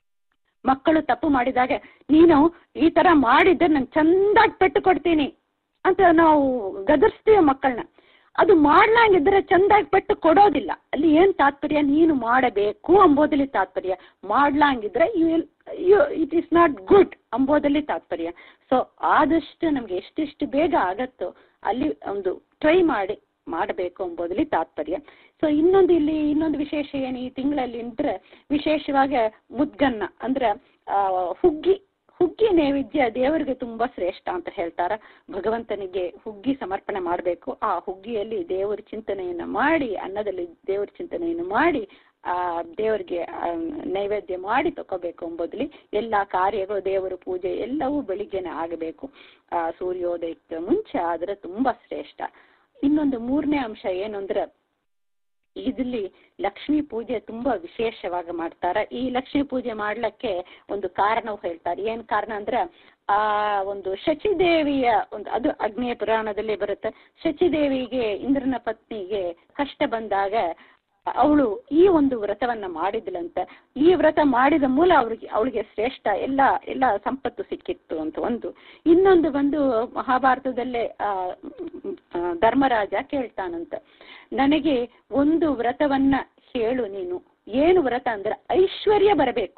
ಮಕ್ಕಳು ತಪ್ಪು ಮಾಡಿದಾಗ ನೀನು ಈ ತರ ಮಾಡಿದ್ರೆ ನಾನು ಚಂದಾಗಿ ಪೆಟ್ಟು ಕೊಡ್ತೀನಿ ಅಂತ ನಾವು ಗದರ್ಸ್ತೀವಿ ಮಕ್ಕಳನ್ನ ಅದು ಮಾಡ್ಲಂಗಿದ್ರೆ ಚಂದಾಗಿ ಪೆಟ್ಟು ಕೊಡೋದಿಲ್ಲ ಅಲ್ಲಿ ಏನ್ ತಾತ್ಪರ್ಯ ನೀನು ಮಾಡಬೇಕು ಅಂಬೋದಲ್ಲಿ ತಾತ್ಪರ್ಯ ಮಾಡ್ಲಂಗಿದ್ರೆ you will you it is not good ಅಂಬೋದಲ್ಲಿ ತಾತ್ಪರ್ಯ ಸೊ ಆದಷ್ಟು ನಮ್ಗೆ ಎಷ್ಟೆಷ್ಟು ಬೇಗ ಆಗತ್ತೋ ಅಲ್ಲಿ ಒಂದು ಟ್ರೈ ಮಾಡಿ ಮಾಡಬೇಕು ಎಂಬುದರಲ್ಲಿ ತಾತ್ಪರ್ಯ ಸೊ ಇನ್ನೊಂದು ಇಲ್ಲಿ ಇನ್ನೊಂದು ವಿಶೇಷ ಏನು ಈ ತಿಂಗಳಲ್ಲಿ ಅಂದ್ರೆ ವಿಶೇಷವಾಗಿ ಮುದ್ಗನ್ನ ಅಂದ್ರೆ ಆ, ಹುಗ್ಗಿ ಹುಗ್ಗಿ ನೈವೇದ್ಯ ದೇವರಿಗೆ ತುಂಬಾ ಶ್ರೇಷ್ಠ ಅಂತ ಹೇಳ್ತಾರ ಭಗವಂತನಿಗೆ ಹುಗ್ಗಿ ಸಮರ್ಪಣೆ ಮಾಡಬೇಕು ಆ ಹುಗ್ಗಿಯಲ್ಲಿ ದೇವರ ಚಿಂತನೆಯನ್ನ ಮಾಡಿ ಅನ್ನದಲ್ಲಿ ದೇವರ ಚಿಂತನೆಯನ್ನು ಮಾಡಿ ಆ ದೇವರಿಗೆ ಆ, ನೈವೇದ್ಯ ಮಾಡಿ ತಗೋಬೇಕು ಎಂಬುದರಲ್ಲಿ ಎಲ್ಲ ಕಾರ್ಯಗಳು ದೇವರ ಪೂಜೆ ಎಲ್ಲವೂ ಬೆಳಿಗ್ಗೆನೆ ಆಗಬೇಕು ಆ ಸೂರ್ಯೋದಯಕ್ಕೆ ಮುಂಚೆ ಆದ್ರೆ ತುಂಬಾ ಶ್ರೇಷ್ಠ ಇನ್ನೊಂದು ಮೂರನೇ ಅಂಶ ಏನು ಅಂದ್ರೆ ಇಲ್ಲಿ ಲಕ್ಷ್ಮೀ ಪೂಜೆ ತುಂಬಾ ವಿಶೇಷವಾಗಿ ಮಾಡ್ತಾರೆ ಈ ಲಕ್ಷ್ಮೀ ಪೂಜೆ ಮಾಡ್ಲಿಕ್ಕೆ ಒಂದು ಕಾರಣವು ಹೇಳ್ತಾರೆ ಏನ್ ಕಾರಣ ಅಂದ್ರೆ ಆ ಒಂದು ಶಚಿದೇವಿಯ ಒಂದು ಅದು ಅಗ್ನೇಯ ಪುರಾಣದಲ್ಲಿ ಬರುತ್ತೆ ಶಚಿದೇವಿಗೆ ಇಂದ್ರನ ಪತ್ನಿಗೆ ಕಷ್ಟ ಬಂದಾಗ ಅವಳು ಈ ಒಂದು ವ್ರತವನ್ನ ಮಾಡಿದ್ಲಂತೆ ಈ ವ್ರತ ಮಾಡಿದ ಮೂಲ ಅವಳಿಗೆ ಅವಳಿಗೆ ಶ್ರೇಷ್ಠ ಎಲ್ಲ ಎಲ್ಲ ಸಂಪತ್ತು ಸಿಕ್ಕಿತ್ತು ಅಂತ ಒಂದು ಇನ್ನೊಂದು ಬಂದು ಮಹಾಭಾರತದಲ್ಲೇ ಆ ಮ್, ಆ, ಧರ್ಮರಾಜ ಕೇಳ್ತಾನಂತ ನನಗೆ ಒಂದು ವ್ರತವನ್ನ ಹೇಳು ನೀನು ಏನು ವ್ರತ ಅಂದ್ರೆ ಐಶ್ವರ್ಯ ಬರಬೇಕು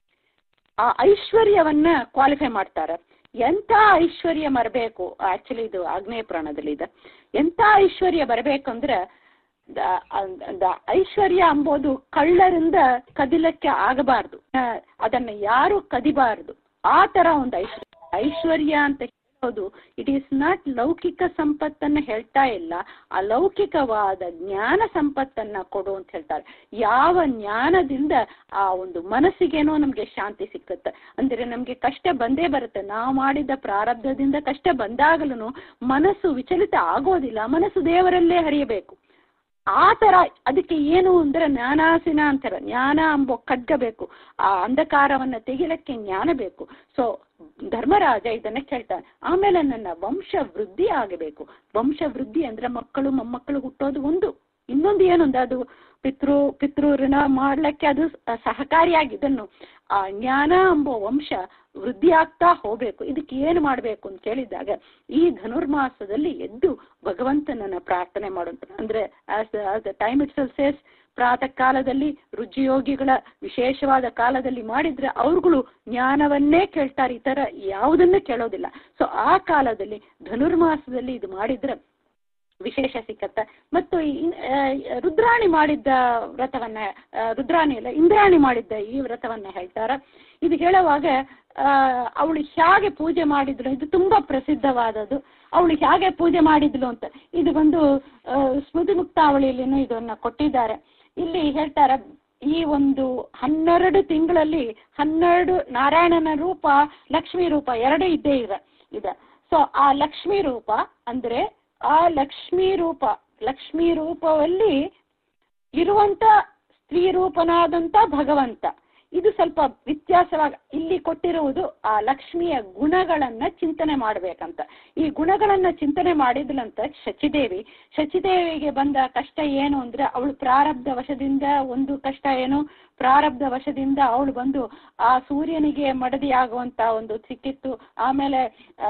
ಆ ಐಶ್ವರ್ಯವನ್ನ ಕ್ವಾಲಿಫೈ ಮಾಡ್ತಾರೆ ಎಂತ ಐಶ್ವರ್ಯ ಬರಬೇಕು ಆಕ್ಚುಲಿ ಇದು ಆಗ್ನೇಯ ಪುರಾಣದಲ್ಲಿ ಇದೆ ಎಂತ ಐಶ್ವರ್ಯ ಬರಬೇಕಂದ್ರೆ ದ- ಅ- ದ- ಐಶ್ವರ್ಯ ಅಂಬೋದು ಕಳ್ಳರಿಂದ ಕದಿಲಕ್ಕೆ ಆಗಬಾರ್ದು ಆ, ಅದನ್ನ ಯಾರು ಕದಿಬಾರದು ಆ ತರ ಒಂದು ಐಶ್ವರ್ಯ ಐಶ್ವರ್ಯ ಅಂತ ಹೇಳೋದು ಇಟ್ ಈಸ್ ನಾಟ್ ಲೌಕಿಕ ಸಂಪತ್ತನ್ನ ಹೇಳ್ತಾ ಇಲ್ಲ ಅಲೌಕಿಕವಾದ ಜ್ಞಾನ ಸಂಪತ್ತನ್ನ ಕೊಡು ಅಂತ ಹೇಳ್ತಾರೆ ಯಾವ ಜ್ಞಾನದಿಂದ ಆ ಒಂದು ಮನಸ್ಸಿಗೇನೋ ನಮ್ಗೆ ಶಾಂತಿ ಸಿಕ್ಕುತ್ತೆ ಅಂದ್ರೆ ನಮ್ಗೆ ಕಷ್ಟ ಬಂದೇ ಬರುತ್ತೆ ನಾವು ಮಾಡಿದ ಪ್ರಾರಬ್ಧದಿಂದ ಕಷ್ಟ ಬಂದಾಗಲೂ ಮನಸ್ಸು ವಿಚಲಿತ ಆಗೋದಿಲ್ಲ ಮನಸ್ಸು ದೇವರಲ್ಲೇ ಹರಿಯಬೇಕು ಆ ತರ ಅದಕ್ಕೆ ಏನು ಅಂದ್ರೆ ಜ್ಞಾನಾಸಿನ ಅಂತಾರೆ ಜ್ಞಾನ ಎಂಬ ಖಡ್ಗ ಬೇಕು ಆ ಅಂಧಕಾರವನ್ನ ತೆಗಿಲಕ್ಕೆ ಜ್ಞಾನ ಬೇಕು ಸೊ ಧರ್ಮರಾಜ ಇದನ್ನ ಕೇಳ್ತಾನೆ ಆಮೇಲೆ ನನ್ನ ವಂಶ ವೃದ್ಧಿ ಆಗಬೇಕು ವಂಶ ವೃದ್ಧಿ ಅಂದ್ರೆ ಮಕ್ಕಳು ಮೊಮ್ಮಕ್ಕಳು ಹುಟ್ಟೋದು ಒಂದು ಇನ್ನೊಂದು ಏನು ಅಂದ್ರೆ ಅದು ಪಿತೃ ಪಿತೃ ಋಣ ಮಾಡ್ಲಿಕ್ಕೆ ಅದು ಸಹಕಾರಿಯಾಗಿ ಇದನ್ನು ಆ ಜ್ಞಾನ ಎಂಬ ವಂಶ ವೃದ್ಧಿ ಆಗ್ತಾ ಹೋಗ್ಬೇಕು ಇದಕ್ಕೆ ಏನು ಮಾಡಬೇಕು ಅಂತ ಕೇಳಿದಾಗ ಈ ಧನುರ್ಮಾಸದಲ್ಲಿ ಎದ್ದು ಭಗವಂತನನ್ನ ಪ್ರಾರ್ಥನೆ ಮಾಡುವಂತ ಅಂದ್ರೆ as as the time it says ಪ್ರಾತಃ ಕಾಲದಲ್ಲಿ ರುಚಿಯೋಗಿಗಳ ವಿಶೇಷವಾದ ಕಾಲದಲ್ಲಿ ಮಾಡಿದ್ರೆ ಅವ್ರುಗಳು ಜ್ಞಾನವನ್ನೇ ಕೇಳ್ತಾರೆ ಈ ತರ ಯಾವುದನ್ನೇ ಕೇಳೋದಿಲ್ಲ ಸೊ ಆ ಕಾಲದಲ್ಲಿ ಧನುರ್ಮಾಸದಲ್ಲಿ ಇದು ಮಾಡಿದ್ರೆ ವಿಶೇಷ ಸಿಕ್ಕತ್ತ ಮತ್ತು ಈ, ಆ, ರುದ್ರಾಣಿ ಮಾಡಿದ್ದ ವ್ರತವನ್ನ ಆ, ರುದ್ರಾಣಿ ಅಲ್ಲ ಇಂದ್ರಾಣಿ ಮಾಡಿದ್ದ ಈ ವ್ರತವನ್ನ ಹೇಳ್ತಾರ ಇದು ಹೇಳುವಾಗ ಆ, ಅವಳು ಹೇಗೆ ಪೂಜೆ ಮಾಡಿದ್ಳು ಇದು ತುಂಬಾ ಪ್ರಸಿದ್ಧವಾದದ್ದು ಅವಳು ಹೇಗೆ ಪೂಜೆ ಮಾಡಿದ್ಲು ಅಂತ ಇದು ಬಂದು ಆ, ಸ್ಮೃತಿ ಮುಕ್ತಾವಳಿಯಲ್ಲಿನೂ ಇದನ್ನ ಕೊಟ್ಟಿದ್ದಾರೆ ಇಲ್ಲಿ ಹೇಳ್ತಾರೆ ಈ ಒಂದು ಹನ್ನೆರಡು ತಿಂಗಳಲ್ಲಿ ಹನ್ನೆರಡು ನಾರಾಯಣನ ರೂಪ ಲಕ್ಷ್ಮೀ ರೂಪ ಎರಡೂ ಇದ್ದೇ ಇದೆ ಇದೆ ಸೊ ಆ ಲಕ್ಷ್ಮೀ ರೂಪ ಅಂದ್ರೆ ಆ ಲಕ್ಷ್ಮೀ ರೂಪ ಲಕ್ಷ್ಮೀ ರೂಪದಲ್ಲಿ ಇರುವಂತ ಸ್ತ್ರೀ ರೂಪನಾದಂತ ಭಗವಂತ ಇದು ಸ್ವಲ್ಪ ವ್ಯತ್ಯಾಸವಾಗಿ ಇಲ್ಲಿ ಕೊಟ್ಟಿರುವುದು ಆ ಲಕ್ಷ್ಮಿಯ ಗುಣಗಳನ್ನ ಚಿಂತನೆ ಮಾಡ್ಬೇಕಂತ ಈ ಗುಣಗಳನ್ನ ಚಿಂತನೆ ಮಾಡಿದ್ಲಂತ ಶಚಿದೇವಿ ಶಚಿದೇವಿಗೆ ಬಂದ ಕಷ್ಟ ಏನು ಅಂದ್ರೆ ಅವಳು ಪ್ರಾರಬ್ಧ ವಶದಿಂದ ಒಂದು ಕಷ್ಟ ಏನು ಪ್ರಾರಬ್ಧ ವಶದಿಂದ ಅವಳು ಬಂದು ಆ ಸೂರ್ಯನಿಗೆ ಮಡದಿಯಾಗುವಂತ ಒಂದು ಸಿಕ್ಕಿತ್ತು ಆಮೇಲೆ ಆ,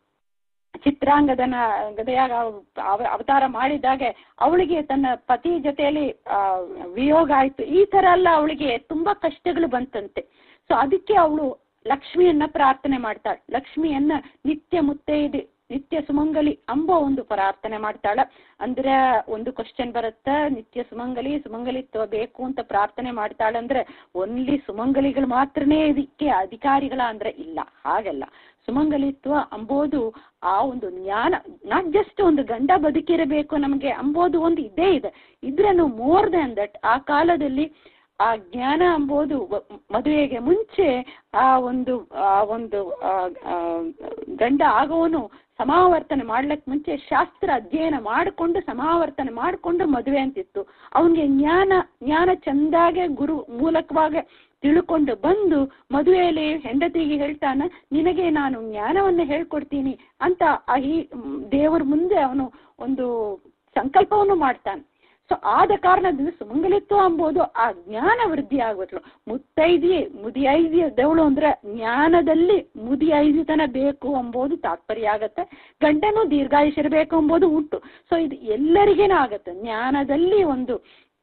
ಚಿತ್ರಾಂಗದನ ಗದೆಯಾಗ ಅವ- ಅವತಾರ ಮಾಡಿದಾಗೆ ಅವಳಿಗೆ ತನ್ನ ಪತಿ ಜೊತೆಯಲ್ಲಿ ಆ ವಿಯೋಗ ಆಯ್ತು ಈ ತರ ಎಲ್ಲ ಅವಳಿಗೆ ತುಂಬಾ ಕಷ್ಟಗಳು ಬಂತಂತೆ ಸೊ ಅದಕ್ಕೆ ಅವಳು ಲಕ್ಷ್ಮಿಯನ್ನ ಪ್ರಾರ್ಥನೆ ಮಾಡ್ತಾಳೆ ಲಕ್ಷ್ಮಿಯನ್ನ ನಿತ್ಯ ಮುತ್ತೈದೆ ನಿತ್ಯ ಸುಮಂಗಲಿ ಅಂಬ ಒಂದು ಪ್ರಾರ್ಥನೆ ಮಾಡ್ತಾಳ ಅಂದ್ರೆ ಒಂದು ಕ್ವಶನ್ ಬರುತ್ತ ನಿತ್ಯ ಸುಮಂಗಲಿ ಸುಮಂಗಲಿತ್ವ ಬೇಕು ಅಂತ ಪ್ರಾರ್ಥನೆ ಮಾಡ್ತಾಳಂದ್ರೆ ಓನ್ಲಿ ಸುಮಂಗಲಿಗಳು ಮಾತ್ರನೇ ಇದಕ್ಕೆ ಅಧಿಕಾರಿಗಳ ಅಂದ್ರೆ ಇಲ್ಲ ಹಾಗಲ್ಲ ಸುಮಂಗಲಿತ್ವ ಅಂಬೋದು ಆ ಒಂದು ಜ್ಞಾನ ನಾಟ್ ಜಸ್ಟ್ ಒಂದು ಗಂಡ ಬದುಕಿರಬೇಕು ನಮಗೆ ಅಂಬೋದು ಒಂದು ಇದೇ ಇದೆ ಇದ್ರನ್ನು ಮೋರ್ ದನ್ ದಟ್ ಆ ಕಾಲದಲ್ಲಿ ಆ ಜ್ಞಾನ ಎಂಬುದು ವ- ಮದುವೆಗೆ ಮುಂಚೆ ಆ ಒಂದು ಆ ಒಂದು ಆ, ಆ, ಗಂಡ ಆಗೋನು ಸಮಾವರ್ತನೆ ಮಾಡ್ಲಿಕ್ ಮುಂಚೆ ಶಾಸ್ತ್ರ ಅಧ್ಯಯನ ಮಾಡಿಕೊಂಡು ಸಮಾವರ್ತನೆ ಮಾಡಿಕೊಂಡು ಮದುವೆ ಅಂತಿತ್ತು ಅವನಿಗೆ ಜ್ಞಾನ ಜ್ಞಾನ ಚಂದಾಗೆ ಗುರು ಮೂಲಕವಾಗಿ ತಿಳ್ಕೊಂಡು ಬಂದು ಮದುವೆಯಲ್ಲಿ ಹೆಂಡತಿಗೆ ಹೇಳ್ತಾನ ನಿನಗೆ ನಾನು ಜ್ಞಾನವನ್ನ ಹೇಳ್ಕೊಡ್ತೀನಿ ಅಂತ ಆ ಈ ದೇವರ ಮುಂದೆ ಅವನು ಒಂದು ಸಂಕಲ್ಪವನ್ನು ಮಾಡ್ತಾನೆ ಸೊ ಆದ ಕಾರಣದಿಂದ ಸುಮಂಗಲಿತ್ವ ಎಂಬುದು ಆ ಜ್ಞಾನ ವೃದ್ಧಿ ಆಗ್ಬಿಟ್ಲು ಮುತ್ತೈದಿ ಮುದಿಯೈದಿದವಳು ಅಂದ್ರೆ ಜ್ಞಾನದಲ್ಲಿ ಮುದಿಯೈದಿತನ ಬೇಕು ಎಂಬುದು ತಾತ್ಪರ್ಯ ಆಗತ್ತೆ ಗಂಡನು ದೀರ್ಘಾಯುಷಿರಬೇಕು ಎಂಬುದು ಉಂಟು ಸೊ ಇದು ಎಲ್ಲರಿಗೇನೂ ಆಗತ್ತೆ ಜ್ಞಾನದಲ್ಲಿ ಒಂದು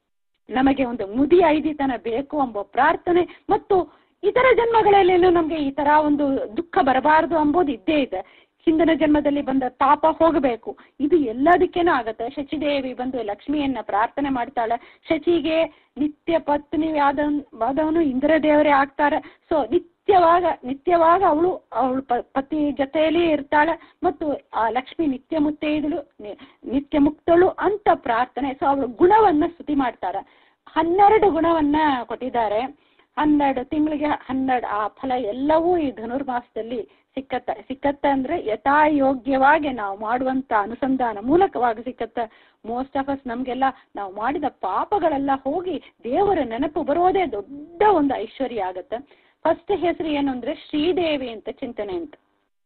ನಮಗೆ ಒಂದು ಮುದಿ ಐದಿತನ ಬೇಕು ಎಂಬ ಪ್ರಾರ್ಥನೆ ಮತ್ತು ಇತರ ಜನ್ಮಗಳಲ್ಲೇನು ನಮಗೆ ಈ ತರ ಒಂದು ದುಃಖ ಬರಬಾರದು ಎಂಬುದು ಇದ್ದೇ ಇದೆ ಹಿಂದಿನ ಜನ್ಮದಲ್ಲಿ ಬಂದ ಪಾಪ ಹೋಗಬೇಕು ಇದು ಎಲ್ಲದಕ್ಕೇನೂ ಆಗತ್ತೆ ಶಚಿದೇವಿ ಬಂದು ಲಕ್ಷ್ಮಿಯನ್ನ ಪ್ರಾರ್ಥನೆ ಮಾಡ್ತಾಳೆ ಶಚಿಗೆ ನಿತ್ಯ ಪತ್ನಿ ಆದವನು ಇಂದ್ರ ದೇವರೇ ಆಗ್ತಾರೆ ಸೊ ನಿತ್ಯವಾಗ ನಿತ್ಯವಾಗ ಅವಳು ಅವಳು ಪ- ಪತಿ ಜೊತೆಯಲ್ಲಿ ಇರ್ತಾಳೆ ಮತ್ತು ಆ ಲಕ್ಷ್ಮಿ ನಿತ್ಯ ಮುತ್ತೈದಳು ನಿ- ನಿತ್ಯ ಮುಕ್ತಳು ಅಂತ ಪ್ರಾರ್ಥನೆ ಸೊ ಅವಳು ಗುಣವನ್ನ ಸ್ತುತಿ ಮಾಡ್ತಾರೆ ಹನ್ನೆರಡು ಗುಣವನ್ನ ಕೊಟ್ಟಿದ್ದಾರೆ ಹನ್ನೆರಡು ತಿಂಗಳಿಗೆ ಹನ್ನೆರಡು ಆ ಫಲ ಎಲ್ಲವೂ ಈ ಧನುರ್ಮಾಸದಲ್ಲಿ ಸಿಕ್ಕತ್ತ ಸಿಕ್ಕತ್ತ ಅಂದ್ರೆ ಯಥಾಯೋಗ್ಯವಾಗಿ ನಾವು ಮಾಡುವಂತ ಅನುಸಂಧಾನ ಮೂಲಕವಾಗಿ ಸಿಕ್ಕತ್ತ ಮೋಸ್ಟ್ ಆಫ್ ಅಸ್ ನಮ್ಗೆಲ್ಲ ನಾವು ಮಾಡಿದ ಪಾಪಗಳೆಲ್ಲ ಹೋಗಿ ದೇವರ ನೆನಪು ಬರೋದೇ ದೊಡ್ಡ ಒಂದು ಐಶ್ವರ್ಯ ಆಗತ್ತೆ ಫಸ್ಟ್ ಹೆಸರು ಏನು ಅಂದ್ರೆ ಶ್ರೀದೇವಿ ಅಂತ ಚಿಂತನೆ ಅಂತ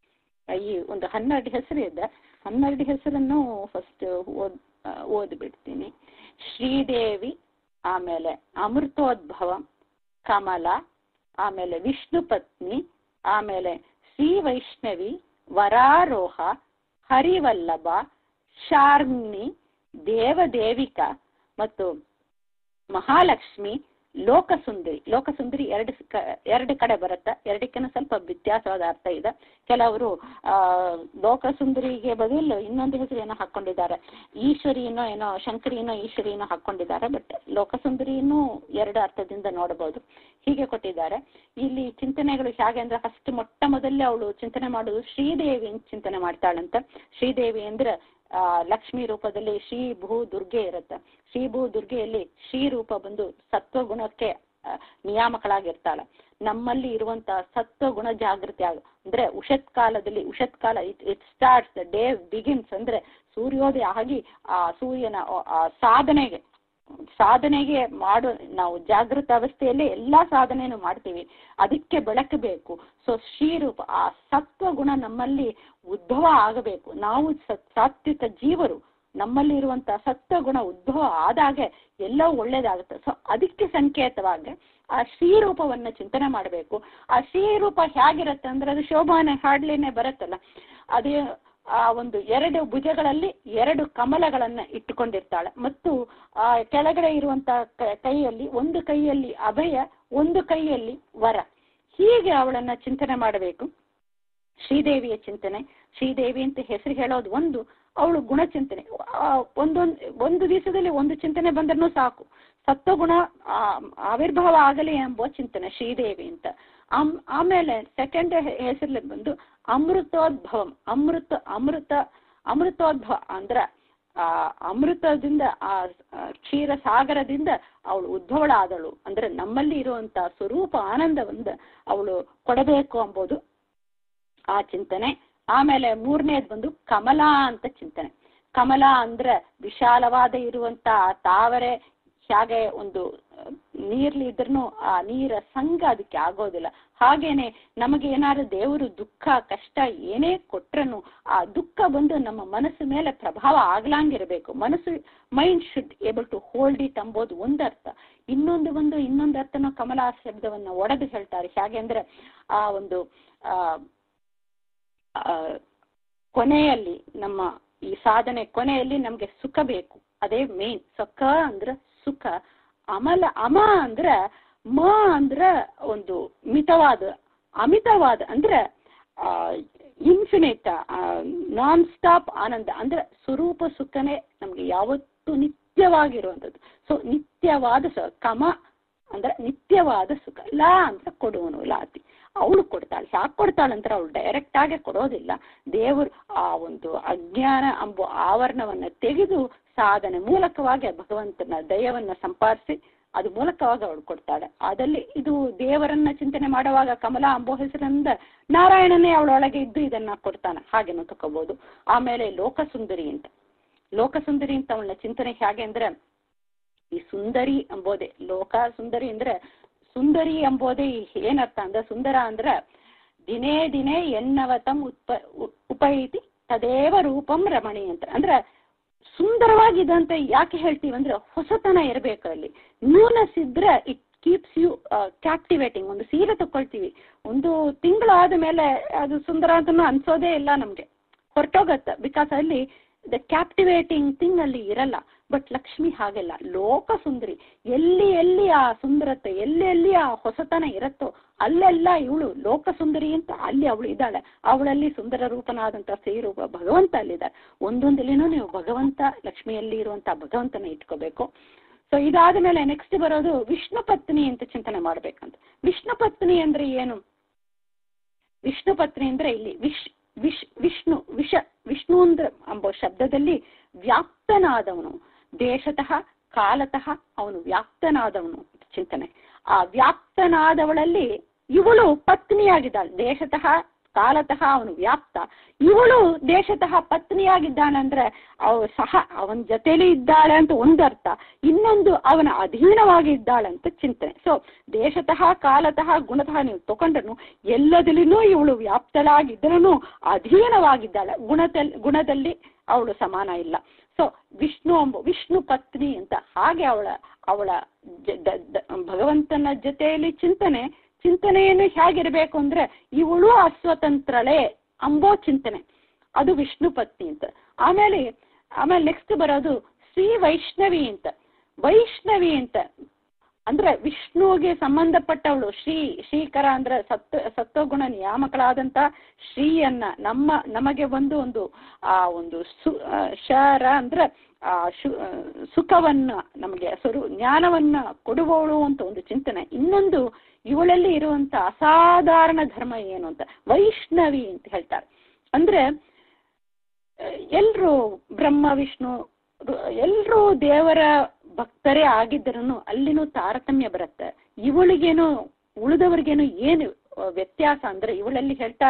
ಈ ಒಂದು ಹನ್ನೆರಡು ಹೆಸರು ಇದೆ ಹನ್ನೆರಡು ಹೆಸರನ್ನು ಫಸ್ಟ್ ಓದ್ ಆ, ಓದ್ಬಿಡ್ತೀನಿ ಶ್ರೀದೇವಿ ಆಮೇಲೆ ಅಮೃತೋದ್ಭವ ಕಮಲ ಆಮೇಲೆ ವಿಷ್ಣು ಪತ್ನಿ ಆಮೇಲೆ ಶ್ರೀ ವೈಷ್ಣವಿ ವರಾರೋಹ ಹರಿವಲ್ಲಭ ಶಾರ್ಂಗ್ನಿ ದೇವದೇವಿಕ ಮತ್ತು ಮಹಾಲಕ್ಷ್ಮಿ ಲೋಕಸುಂದರಿ ಲೋಕಸುಂದರಿ ಎರಡು ಕ- ಎರಡು ಕಡೆ ಬರುತ್ತೆ ಎರಡಕ್ಕೆನೂ ಸ್ವಲ್ಪ ವ್ಯತ್ಯಾಸವಾದ ಅರ್ಥ ಇದೆ ಕೆಲವರು ಆ ಲೋಕಸುಂದರಿಗೆ ಬದಲು ಇನ್ನೊಂದು ಹೆಸರು ಏನೋ ಹಾಕೊಂಡಿದ್ದಾರೆ ಈಶ್ವರಿನೋ ಏನೋ ಶಂಕರಿನೋ ಈಶ್ವರಿನೋ ಹಾಕೊಂಡಿದ್ದಾರೆ ಬಟ್ ಲೋಕಸುಂದರಿನೂ ಎರಡು ಅರ್ಥದಿಂದ ನೋಡಬಹುದು ಹೀಗೆ ಕೊಟ್ಟಿದ್ದಾರೆ ಇಲ್ಲಿ ಚಿಂತನೆಗಳು ಹೇಗೆ ಅಂದ್ರೆ ಫಸ್ಟ್ ಮೊಟ್ಟ ಮೊದಲೇ ಅವಳು ಚಿಂತನೆ ಮಾಡೋದು ಶ್ರೀದೇವಿ ಅಂತ ಚಿಂತನೆ ಮಾಡ್ತಾಳಂತ ಶ್ರೀದೇವಿ ಅಂದ್ರೆ ಆ ಲಕ್ಷ್ಮಿ ರೂಪದಲ್ಲಿ ಶ್ರೀ ಭೂ ದುರ್ಗೆ ಇರುತ್ತೆ ಶ್ರೀ ಭೂ ದುರ್ಗೆಯಲ್ಲಿ ಶ್ರೀ ರೂಪ ಬಂದು ಸತ್ವ ಗುಣಕ್ಕೆ ಆ, ನಿಯಾಮಕಳಾಗಿರ್ತಾಳೆ ನಮ್ಮಲ್ಲಿ ಇರುವಂತ ಸತ್ವ ಗುಣ ಜಾಗೃತಿ ಆಗ ಅಂದ್ರೆ ಉಷತ್ ಕಾಲದಲ್ಲಿ ಉಷತ್ ಕಾಲ it it starts the day begins ಅಂದ್ರೆ ಸೂರ್ಯೋದಯ ಆಗಿ ಆ ಸೂರ್ಯನ ಆ ಸಾಧನೆಗೆ ಸಾಧನೆಗೆ ಮಾಡೋ ನಾವು ಜಾಗೃತ ಅವಸ್ಥೆಯಲ್ಲೇ ಎಲ್ಲಾ ಸಾಧನೆಯನ್ನು ಮಾಡ್ತೀವಿ ಅದಕ್ಕೆ ಬೆಳಕು ಬೇಕು ಸೊ ಶ್ರೀರೂಪ ಆ ಸತ್ವ ಗುಣ ನಮ್ಮಲ್ಲಿ ಉದ್ಭವ ಆಗಬೇಕು ನಾವು ಸ- ಸಾತ್ವಿಕ ಜೀವರು ನಮ್ಮಲ್ಲಿ ಇರುವಂತ ಸತ್ವ ಗುಣ ಉದ್ಭವ ಆದಾಗೆ ಎಲ್ಲವೂ ಒಳ್ಳೇದಾಗುತ್ತೆ ಸೊ ಅದಕ್ಕೆ ಸಂಕೇತವಾಗಿ ಆ ಶ್ರೀರೂಪವನ್ನ ಚಿಂತನೆ ಮಾಡಬೇಕು ಆ ಶ್ರೀರೂಪ ಹೇಗಿರುತ್ತೆ ಅಂದ್ರೆ ಅದು ಶೋಭಾನೆ ಹಾಡ್ಲೇನೆ ಬರುತ್ತಲ್ಲ ಅದೇ ಆ ಒಂದು ಎರಡು ಭುಜಗಳಲ್ಲಿ ಎರಡು ಕಮಲಗಳನ್ನ ಇಟ್ಟುಕೊಂಡಿರ್ತಾಳೆ ಮತ್ತು ಆ ಕೆಳಗಡೆ ಇರುವಂತ ಕ- ಕೈಯಲ್ಲಿ ಒಂದು ಕೈಯಲ್ಲಿ ಅಭಯ ಒಂದು ಕೈಯಲ್ಲಿ ವರ ಹೀಗೆ ಅವಳನ್ನ ಚಿಂತನೆ ಮಾಡಬೇಕು ಶ್ರೀದೇವಿಯ ಚಿಂತನೆ ಶ್ರೀದೇವಿ ಅಂತ ಹೆಸರು ಹೇಳೋದು ಒಂದು ಅವಳು ಗುಣ ಚಿಂತನೆ ಆ, ಒಂದೊಂದು ಒಂದು ದಿವಸದಲ್ಲಿ ಒಂದು ಚಿಂತನೆ ಬಂದ್ರೂ ಸಾಕು ಸತ್ವಗುಣ ಆ, ಆವಿರ್ಭಾವ ಆಗಲಿ ಎಂಬ ಚಿಂತನೆ ಶ್ರೀದೇವಿ ಅಂತ ಆಮ್ ಆಮೇಲೆ ಸೆಕೆಂಡ್ ಹೆಸರಲ್ಲಿ ಬಂದು ಅಮೃತೋದ್ಭವಂ ಅಮೃತ ಅಮೃತ ಅಮೃತೋದ್ಭವ ಅಂದ್ರ ಆ ಅಮೃತದಿಂದ ಆ ಆ ಕ್ಷೀರ ಸಾಗರದಿಂದ ಅವಳು ಉದ್ಭವಳಾದಳು ಅಂದ್ರೆ ನಮ್ಮಲ್ಲಿ ಇರುವಂತ ಸ್ವರೂಪ ಆನಂದವನ್ನ ಅವಳು ಕೊಡಬೇಕು ಎಂಬುದು ಆ ಚಿಂತನೆ ಆಮೇಲೆ ಮೂರನೇದು ಬಂದು ಕಮಲ ಅಂತ ಚಿಂತನೆ ಕಮಲ ಅಂದ್ರೆ ವಿಶಾಲವಾದ ಇರುವಂತ ಆ ತಾವರೆ ಹೇಗೆ ಒಂದು ನೀರ್ಲಿ ಇದ್ರೂ ಆ ನೀರ ಸಂಘ ಅದಕ್ಕೆ ಆಗೋದಿಲ್ಲ ಹಾಗೇನೆ ನಮಗೆ ಏನಾದ್ರು ದೇವರು ದುಃಖ ಕಷ್ಟ ಏನೇ ಕೊಟ್ರನು ಆ ದುಃಖ ಬಂದು ನಮ್ಮ ಮನಸ್ಸು ಮೇಲೆ ಪ್ರಭಾವ ಆಗ್ಲಾಂಗಿರ್ಬೇಕು ಮನಸ್ಸು mind should able to hold it ಅಂಬೋದು ಒಂದರ್ಥ ಇನ್ನೊಂದು ಒಂದು ಇನ್ನೊಂದು ಅರ್ಥನೂ ಕಮಲಾ ಶಬ್ದವನ್ನ ಒಡೆದು ಹೇಳ್ತಾರೆ ಹೇಗೆ ಅಂದ್ರೆ ಆ ಒಂದು ಆ ಆ, ಕೊನೆಯಲ್ಲಿ ನಮ್ಮ ಈ ಸಾಧನೆ ಕೊನೆಯಲ್ಲಿ ನಮ್ಗೆ ಸುಖ ಬೇಕು ಅದೇ ಮೇನ್ ಸುಖ ಅಂದ್ರ ಸುಖ ಅಮಲ ಅಮ ಅಂದ್ರ ಮ ಅಂದ್ರ ಒಂದು ಮಿತವಾದ ಅಮಿತವಾದ ಅಂದ್ರೆ ಇನ್ಫಿನಿಟ್ ನಾನ್ ಸ್ಟಾಪ್ ಆನಂದ ಅಂದ್ರೆ ಸ್ವರೂಪ ಸುಖನೇ ನಮ್ಗೆ ಯಾವತ್ತೂ ನಿತ್ಯವಾಗಿರುವಂಥದ್ದು ಸೊ ನಿತ್ಯವಾದ ಸ ಕಮ ಅಂದ್ರೆ ನಿತ್ಯವಾದ ಸುಖ ಲಾ ಅಂತ ಕೊಡುವನು ಲಾತಿ ಅವಳು ಕೊಡ್ತಾಳೆ ಯಾಕೆ ಕೊಡ್ತಾಳೆ ಅಂತ ಅವಳು ಡೈರೆಕ್ಟ್ ಆಗಿ ಕೊಡೋದಿಲ್ಲ ದೇವರು ಆ ಒಂದು ಅಜ್ಞಾನ ಅಂಬು ಆವರಣವನ್ನ ತೆಗೆದು ಸಾಧನೆ ಮೂಲಕವಾಗಿ ಭಗವಂತನ ದಯವನ್ನ ಸಂಪಾದಿಸಿ ಅದು ಮೂಲಕವಾಗಿ ಅವಳು ಕೊಡ್ತಾಳೆ ಅದಲ್ಲಿ ಇದು ದೇವರನ್ನ ಚಿಂತನೆ ಮಾಡುವಾಗ ಕಮಲಾ ಅಂಬೋ ಹೆಸರಿಂದ ನಾರಾಯಣನೇ ಅವಳೊಳಗೆ ಇದ್ದು ಇದನ್ನ ಕೊಡ್ತಾನೆ ಹಾಗೇನು ತಕೋಬಹುದು ಆಮೇಲೆ ಲೋಕಸುಂದರಿ ಅಂತ ಲೋಕಸುಂದರಿ ಅಂತ ಅವಳ ಚಿಂತನೆ ಹೇಗೆ ಅಂದ್ರೆ ಈ ಸುಂದರಿ ಎಂಬೋದೇ ಲೋಕ ಸುಂದರಿ ಅಂದ್ರೆ ಸುಂದರಿ ಎಂಬೋದೇ ಈ ಏನರ್ಥ ಅಂದ್ರೆ ಸುಂದರ ಅಂದ್ರೆ ದಿನೇ ದಿನೇ ಎನ್ನವತಂ ಉತ್ಪ ಉ- ಉಪೈತಿ ತದೇವ ರೂಪಂ ರಮಣಿ ಅಂತ ಅಂದ್ರೆ ಸುಂದರವಾಗಿದಂತೆ ಯಾಕೆ ಹೇಳ್ತೀವಿ ಅಂದ್ರೆ ಹೊಸತನ ಇರಬೇಕು ಅಲ್ಲಿ ನ್ಯೂನೆಸ್ ಇದ್ರೆ ಇಟ್ ಕೀಪ್ಸ್ ಯು ಕ್ಯಾಪ್ಟಿವೇಟಿಂಗ್ ಒಂದು ಸೀರೆ ತಕೊಳ್ತೀವಿ ಒಂದು ತಿಂಗಳಾದ ಮೇಲೆ ಅದು ಸುಂದರ ಅಂತನೂ ಅನ್ಸೋದೇ ಇಲ್ಲ ನಮ್ಗೆ ಹೊರಟೋಗತ್ತೆ ಬಿಕಾಸ್ ಅಲ್ಲಿ ದ ಕ್ಯಾಪ್ಟಿವೇಟಿಂಗ್ ಥಿಂಗ್ ಅಲ್ಲಿ ಇರಲ್ಲ ಬಟ್ ಲಕ್ಷ್ಮಿ ಹಾಗೆಲ್ಲ ಲೋಕ ಸುಂದರಿ ಎಲ್ಲಿ ಎಲ್ಲಿ ಆ ಸುಂದರತೆ ಎಲ್ಲಿ ಎಲ್ಲಿ ಆ ಹೊಸತನ ಇರುತ್ತೋ ಅಲ್ಲೆಲ್ಲ ಇವಳು ಲೋಕ ಸುಂದರಿ ಅಂತ ಅಲ್ಲಿ ಅವಳು ಇದ್ದಾಳೆ ಅವಳಲ್ಲಿ ಸುಂದರ ರೂಪನಾದಂತ ಶ್ರೀರೂಪ ಭಗವಂತ ಅಲ್ಲಿದ್ದಾಳೆ ಒಂದೊಂದಲ್ಲಿನೂ ನೀವು ಭಗವಂತ ಲಕ್ಷ್ಮಿಯಲ್ಲಿ ಇರುವಂತ ಭಗವಂತನ ಇಟ್ಕೋಬೇಕು ಸೊ ಇದಾದ ಮೇಲೆ ನೆಕ್ಸ್ಟ್ ಬರೋದು ವಿಷ್ಣು ಪತ್ನಿ ಅಂತ ಚಿಂತನೆ ಮಾಡ್ಬೇಕಂತ ವಿಷ್ಣು ಪತ್ನಿ ಅಂದ್ರೆ ಏನು ವಿಷ್ಣು ಪತ್ನಿ ಅಂದ್ರೆ ಇಲ್ಲಿ ವಿಶ್ ವಿಶ್ ವಿಷ್ಣು ವಿಷ ವಿಷ್ಣು ಅಂದ್ರೆ ಎಂಬ ಶಬ್ದದಲ್ಲಿ ವ್ಯಾಪ್ತನಾದವನು ದೇಶತಃ ಕಾಲತಃ ಅವನು ವ್ಯಾಪ್ತನಾದವನು ಚಿಂತನೆ ಆ ವ್ಯಾಪ್ತನಾದವಳಲ್ಲಿ ಇವಳು ಪತ್ನಿಯಾಗಿದ್ದಾಳೆ ದೇಶತಃ ಕಾಲತಃ ಅವನು ವ್ಯಾಪ್ತ ಇವಳು ದೇಶತಃ ಪತ್ನಿಯಾಗಿದ್ದಾಳಂದ್ರೆ ಅವಳು ಸಹ ಅವನ ಜೊತೆಲಿ ಇದ್ದಾಳೆ ಅಂತ ಒಂದರ್ಥ ಇನ್ನೊಂದು ಅವನ ಅಧೀನವಾಗಿ ಇದ್ದಾಳೆ ಅಂತ ಚಿಂತನೆ ಸೊ ದೇಶತಃ ಕಾಲತಃ ಗುಣತಃ ನೀವು ತಗೊಂಡ್ರು ಎಲ್ಲದಲ್ಲಿನೂ ಇವಳು ವ್ಯಾಪ್ತಳಾಗಿದ್ದನು ಅಧೀನವಾಗಿದ್ದಾಳೆ ಗುಣದಲ್ಲಿ ಗುಣದಲ್ಲಿ ಅವಳು ಸಮಾನ ಇಲ್ಲ ಸೊ ವಿಷ್ಣು ಎಂಬ ವಿಷ್ಣು ಪತ್ನಿ ಅಂತ ಹಾಗೆ ಅವಳ ಅವಳ ಜ- ದ- ದ- ಭಗವಂತನ ಜೊತೆಯಲ್ಲಿ ಚಿಂತನೆ ಚಿಂತನೆಯನ್ನು ಹೇಗಿರ್ಬೇಕು ಅಂದ್ರೆ ಇವಳು ಅಸ್ವತಂತ್ರಳೆ ಅಂಬೋ ಚಿಂತನೆ ಅದು ವಿಷ್ಣು ಪತ್ನಿ ಅಂತ ಆಮೇಲೆ ಆಮೇಲೆ ನೆಕ್ಸ್ಟ್ ಬರೋದು ಶ್ರೀ ವೈಷ್ಣವಿ ಅಂತ ವೈಷ್ಣವಿ ಅಂತ ಅಂದ್ರೆ ವಿಷ್ಣುವಿಗೆ ಸಂಬಂಧಪಟ್ಟವಳು ಶ್ರೀ ಶ್ರೀಕರ ಅಂದ್ರೆ ಸತ್ವ ಸತ್ವಗುಣ ನಿಯಾಮಕಳಾದಂತ ಶ್ರೀಯನ್ನ ನಮ್ಮ ನಮಗೆ ಒಂದು ಒಂದು ಆ ಒಂದು ಸು ಆ, ಶರ ಅಂದ್ರೆ ಆ ಶು ಆ, ಸುಖವನ್ನ ನಮಗೆ ಸ್ವರೂ ಜ್ಞಾನವನ್ನ ಕೊಡುವವಳು ಅಂತ ಒಂದು ಚಿಂತನೆ ಇನ್ನೊಂದು ಇವಳಲ್ಲಿ ಇರುವಂತ ಅಸಾಧಾರಣ ಧರ್ಮ ಏನು ಅಂತ ವೈಷ್ಣವಿ ಅಂತ ಹೇಳ್ತಾರೆ ಅಂದ್ರೆ ಎಲ್ರು ಬ್ರಹ್ಮ ವಿಷ್ಣು ಎಲ್ರೂ ದೇವರ ಭಕ್ತರೇ ಆಗಿದ್ದರನು ಅಲ್ಲಿನೂ ತಾರತಮ್ಯ ಬರುತ್ತೆ ಇವಳಿಗೇನು ಉಳಿದವ್ರಿಗೇನು ಏನು ವ್ಯತ್ಯಾಸ ಅಂದ್ರೆ ಇವಳಲ್ಲಿ ಹೇಳ್ತಾರ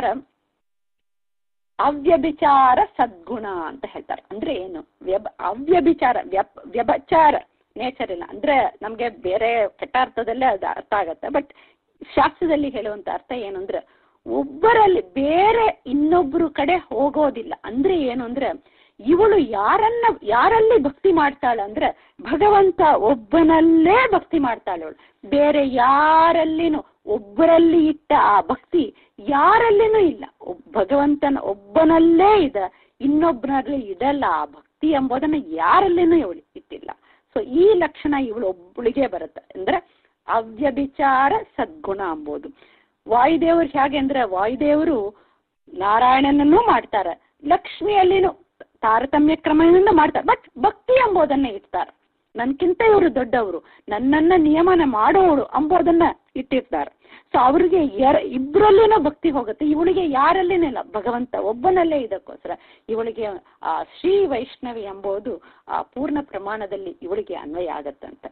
ಅವ್ಯಭಿಚಾರ ಸದ್ಗುಣ ಅಂತ ಹೇಳ್ತಾರೆ ಅಂದ್ರೆ ಏನು ವ್ಯಬ ಅವ್ಯಭಿಚಾರ ವ್ಯಪ್ ವ್ಯಭಚಾರ ನೇಚರ್ ಇಲ್ಲ ಅಂದ್ರೆ ನಮ್ಗೆ ಬೇರೆ ಕೆಟ್ಟ ಅರ್ಥದಲ್ಲೇ ಅದು ಅರ್ಥ ಆಗತ್ತೆ ಬಟ್ ಶಾಸ್ತ್ರದಲ್ಲಿ ಹೇಳುವಂತ ಅರ್ಥ ಏನು ಅಂದ್ರೆ ಒಬ್ಬರಲ್ಲಿ ಬೇರೆ ಇನ್ನೊಬ್ರು ಕಡೆ ಹೋಗೋದಿಲ್ಲ ಅಂದ್ರೆ ಏನು ಅಂದ್ರೆ ಇವಳು ಯಾರನ್ನ ಯಾರಲ್ಲಿ ಭಕ್ತಿ ಮಾಡ್ತಾಳೆ ಅಂದ್ರೆ ಭಗವಂತ ಒಬ್ಬನಲ್ಲೇ ಭಕ್ತಿ ಮಾಡ್ತಾಳೆ ಅವಳು ಬೇರೆ ಯಾರಲ್ಲಿನೂ ಒಬ್ಬರಲ್ಲಿ ಇಟ್ಟ ಆ ಭಕ್ತಿ ಯಾರಲ್ಲಿನೂ ಇಲ್ಲ ಒಬ್- ಭಗವಂತನ ಒಬ್ಬನಲ್ಲೇ ಇದೆ ಇನ್ನೊಬ್ಬನಲ್ಲಿ ಇದಲ್ಲ ಆ ಭಕ್ತಿ ಎಂಬುದನ್ನ ಯಾರಲ್ಲಿನೂ ಇವಳು ಇಟ್ಟಿಲ್ಲ ಸೊ ಈ ಲಕ್ಷಣ ಇವಳು ಒಬ್ಬಳಿಗೆ ಬರುತ್ತೆ ಅಂದ್ರೆ ಅವ್ಯಭಿಚಾರ ಸದ್ಗುಣ ಅಂಬೋದು ವಾಯುದೇವರು ಹೇಗೆ ಅಂದ್ರೆ ವಾಯುದೇವರು ನಾರಾಯಣನನ್ನೂ ಮಾಡ್ತಾರೆ ಲಕ್ಷ್ಮಿಯಲ್ಲಿನೂ ತಾರತಮ್ಯ ಕ್ರಮದಿಂದ ಮಾಡ್ತಾರೆ ಬಟ್ ಭಕ್ತಿ ಎಂಬುದನ್ನ ಇಡ್ತಾರೆ ನನ್ಕಿಂತ ಇವರು ದೊಡ್ಡವರು ನನ್ನನ್ನ ನಿಯಮನ ಮಾಡೋಳು ಅಂಬೋದನ್ನ ಇಟ್ಟಿರ್ತಾರೆ ಸೊ ಅವ್ರಿಗೆ ಯಾರ ಇಬ್ಬರಲ್ಲಿನೂ ಭಕ್ತಿ ಹೋಗುತ್ತೆ ಇವಳಿಗೆ ಯಾರಲ್ಲಿನೂ ಇಲ್ಲ ಭಗವಂತ ಒಬ್ಬನಲ್ಲೇ ಇದಕ್ಕೋಸ್ಕರ ಇವಳಿಗೆ ಆ ಶ್ರೀ ವೈಷ್ಣವಿ ಎಂಬುದು ಆ ಪೂರ್ಣ ಪ್ರಮಾಣದಲ್ಲಿ ಇವಳಿಗೆ ಅನ್ವಯ ಆಗತ್ತಂತೆ